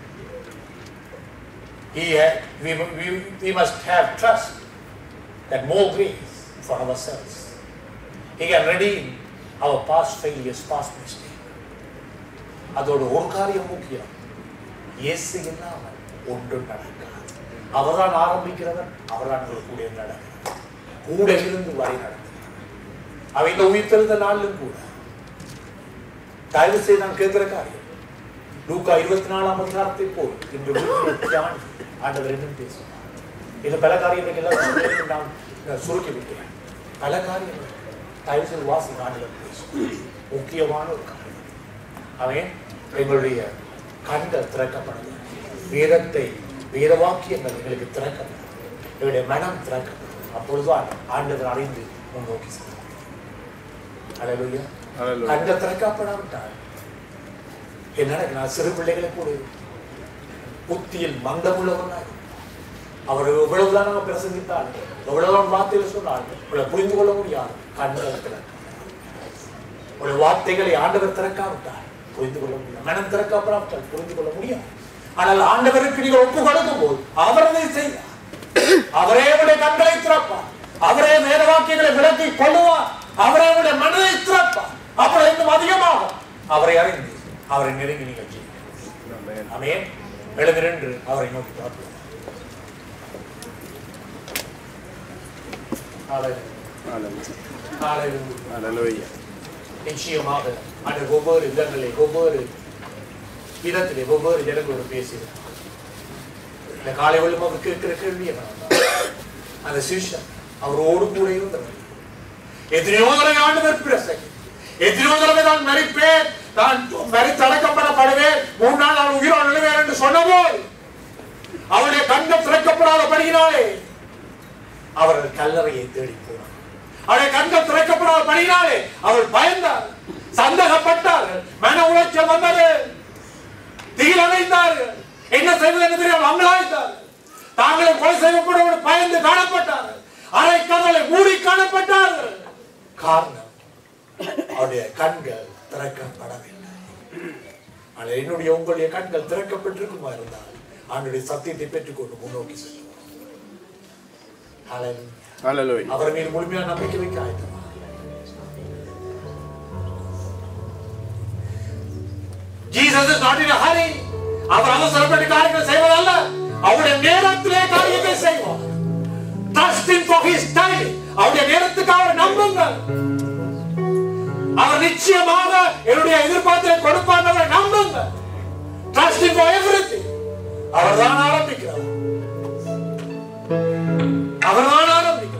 He had, we, we, we must have trust that more grace for ourselves. He can redeem our past failures, past mistakes. அதோட ஒரு காரியம் முக்கியம் இயேசு இல்லாமல் ஒன்றும் நடக்காது அவர்தான் ஆரம்பிக்கிறவர் அவர்தான் எங்களுக்கு கூட நடக்கிறார் கூட இருந்து வழி நடத்துகிறார் அவ இந்த உயிர்த்தெழுந்த நாளிலும் கூட தயவு செய்து நான் கேட்கிற காரியம் லூக்கா இருபத்தி நாலாம் அதிகாரத்தை போல் இன்று வீட்டிலே தியானி ஆண்டவர் என்னும் பேசுவார் இந்த பல காரியங்கள் எல்லாம் நான் நான் சுருக்கி விட்டேன் பல காரியங்கள் தயவு செய்து வாசி ஆண்டவர் பேசும் முக்கியமான ஒரு காரியம் அவன் எங்களுடைய கண்கள் திறக்கப்படுது வேதத்தை வேத வாக்கியங்கள் எங்களுக்கு திறக்கப்படும் எங்களுடைய மனம் திறக்கப்படும் அப்பொழுதுதான் ஆண்டவர் அறிந்து முன்னோக்கி செல்லும் அலையா Hallelujah. கண்கள் திறக்கப்படாவிட்டால் என்ன நடக்கும்? நான் சிறு பிள்ளைகளை கூட புத்தியில் மந்தமுள்ளவனாய் அவர் எவ்வளவுதான் நாங்கள் பிரசங்கித்தால் எவ்வளவுதான் வார்த்தையில சொன்னால் உங்களை புரிந்து கொள்ள முடியாது கண்கள் திறக்க உங்களுடைய வார்த்தைகளை ஆண்டவர் திறக்காவிட்டால் புரிந்து கொள்ள முடியும் மனம் திறக்காவிட்டால் புரிந்து கொள்ள முடியும் ஆனால் ஆண்டவருக்கு நீங்கள் ஒப்பு கொடுக்கும் போது அவர் அதை செய்வார் அவரே உடைய கண்களை திறப்பார் அவரே வேத வாக்கியங்களை விளக்கி கொள்ளுவார் அவரே உடைய மனதை திறப்பார் அப்புறம் இன்னும் அதிகமாக அவரை அறிந்து அவரை நெருங்கி நீங்கள் செய்யுங்கள் Amen. அமேன் எழுந்து நின்று அவரை நோக்கி பார்ப்போம் Hallelujah. Hallelujah. Hallelujah. Hallelujah. நிச்சயமாக அந்த ஒவ்வொரு இடங்களில் ஒவ்வொரு விதத்திலே ஒவ்வொரு ஜனங்களோடு பேசுகிறார் இந்த காலை வெள்ளம் அவர் கேட்கிற கேள்வி என்னவென்றால், அந்த சிஷ்யன் அவரோடு கூட இருந்தவர் எத்தனையோ தடவை ஆண்டவர் பிரசங்கி எத்தனையோ தடவை நான் மறிப்பேன் நான் மறித்தடக்கப்படப்படுவேன் மூணு நாள் நான் உயிரோடு எழுவேன் என்று சொன்னபோது அவருடைய கண்கள் திறக்கப்படாதபடியினாலே அவர்கள் கல்லறையை தேடி போனார் அவருடைய கண்கள் திறக்கப்படாதபடியினாலே அவள் பயந்தார் சந்தேகப்பட்டார்கள் மன உளைச்சல் வந்தது தீரடைந்தார்கள் என்ன செய்வது என்று தெரியாமல் அங்கலாய்த்தார்கள் தாங்களை கொலை செய்யப்படுவது பயந்து காணப்பட்டார்கள் அரை கதலை மூடி காணப்பட்டார்கள் காரணம் அவருடைய கண்கள் திறக்கப்படவில்லை ஆனால் என்னுடைய உங்களுடைய கண்கள் திறக்கப்பட்டிருக்குமா இருந்தால் அவனுடைய சத்தியத்தை பெற்றுக்கொண்டு முன்னோக்கி செல்லும் Hallelujah. Hallelujah. அவர் மீது முழுமையான நம்பிக்கை வைக்க ஆயத்தமா Jesus is not in a hurry. அவர் அவசரப்பட்டு காரியங்களை செய்வதல்ல அவருடைய நேரத்திலே காரியத்தை செய்வார் Trust him for his time. அவருடைய நேரத்துக்கு அவர் நம்புங்கள் அவர் நிச்சயமாக என்னுடைய எதிர்பார்த்தை கொடுப்பார் அவரை நம்புங்கள் Trust him for everything. அவர் தான் ஆரம்பிக்கிறார் அவர் தான் ஆரம்பிக்கிறார்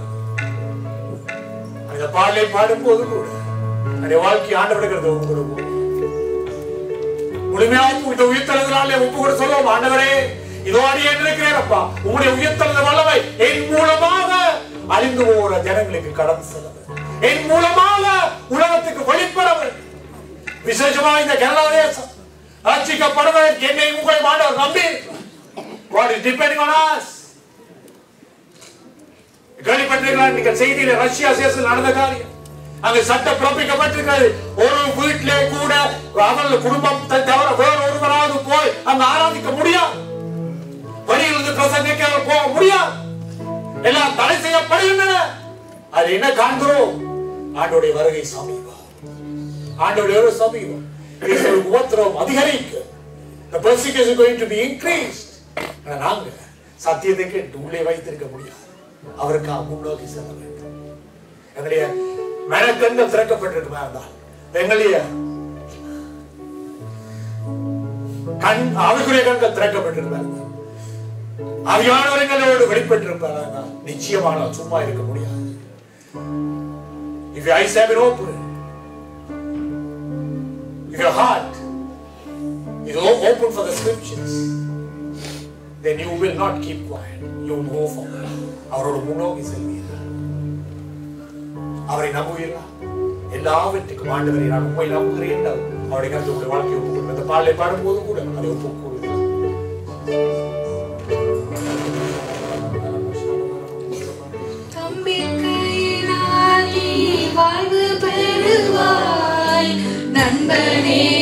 அந்த பாடலை பாடும்போது கூட அந்த வாழ்க்கை ஆண்டவடுகிறது ஒப்பு கொடுப்போம் முழுமையாக இந்த உயிர்த்தெழுதனாலே ஒப்பு கூட சொல்லுவோம் ஆண்டவரே இதோ அடியே இருக்கிறேன் அப்பா உங்களுடைய உயிர்த்தெழுத வல்லமை என் மூலமாக அழிந்து போகிற ஜனங்களுக்கு கடந்து செல்ல வேண்டும். என் மூலமாக உலகத்துக்கு வெளிப்பட வேண்டும் விசேஷமா இந்த கனடா தேசம் ரட்சிக்கப்படுவதற்கு என்னை உங்களை ஆண்டவர் நம்பி God is depending on us கேள்விப்பட்டிருக்கலாம் இன்னைக்கு செய்தியில ரஷ்யா சேசல் நடந்த காரியம் அங்க சட்டம் பிறப்பிக்கப்பட்டிருக்கிறது ஒரு வீட்டிலே கூட அவர்கள் குடும்பத்தை தவிர வேற ஒருவராவது போய் அங்க ஆராதிக்க முடியாது வெளியிலிருந்து பிரசங்கிக்க போக முடியாது எல்லாம் தடை செய்யப்படுகின்றன அது என்ன காண்கிறோம் ஆண்டோடைய வருகை சமீபம் ஆண்டோடைய ஒரு சமீபம் கிறிஸ்தவருக்கு உபத்திரவம் அதிகரிக்கும் the persecution is going to be increased ஆனா நாங்க சத்தியத்தை கேட்டு உள்ளே வைத்திருக்க முடியாது அவருக்காக முன்னோக்கி செல்ல வேண்டும் எங்களுடைய மனக்கண்கள் திறக்கப்பட்டிருக்குமா இருந்தால் எங்களுடைய கண் ஆவிக்குரிய கண்கள் திறக்கப்பட்டிருக்குமா இருந்தால் அவியானவர்களோடு வெளிப்பட்டிருப்பார் நிச்சயமான சும்மா இருக்க முடியாது if your eyes have been open if your heart is o- open for the scriptures then you will not keep quiet you will move forward அவரோட முன்னோக்கி செல்வீர்கள் அவரை நம்புவீர்களா எல்லாவற்றுக்கும் ஆண்டவரை நான் உண்மை நம்புகிறேன் என்றால் அவருடைய கருத்து உங்களுடைய வாழ்க்கையை ஒப்புக்கொள்ளும் அந்த பாடலை பாடும்போது கூட அதை ஒப்புக்கொள்வீர்கள் நம்பிக்கையினால் நீ வாழ்வு பெறுவாய் நண்பனே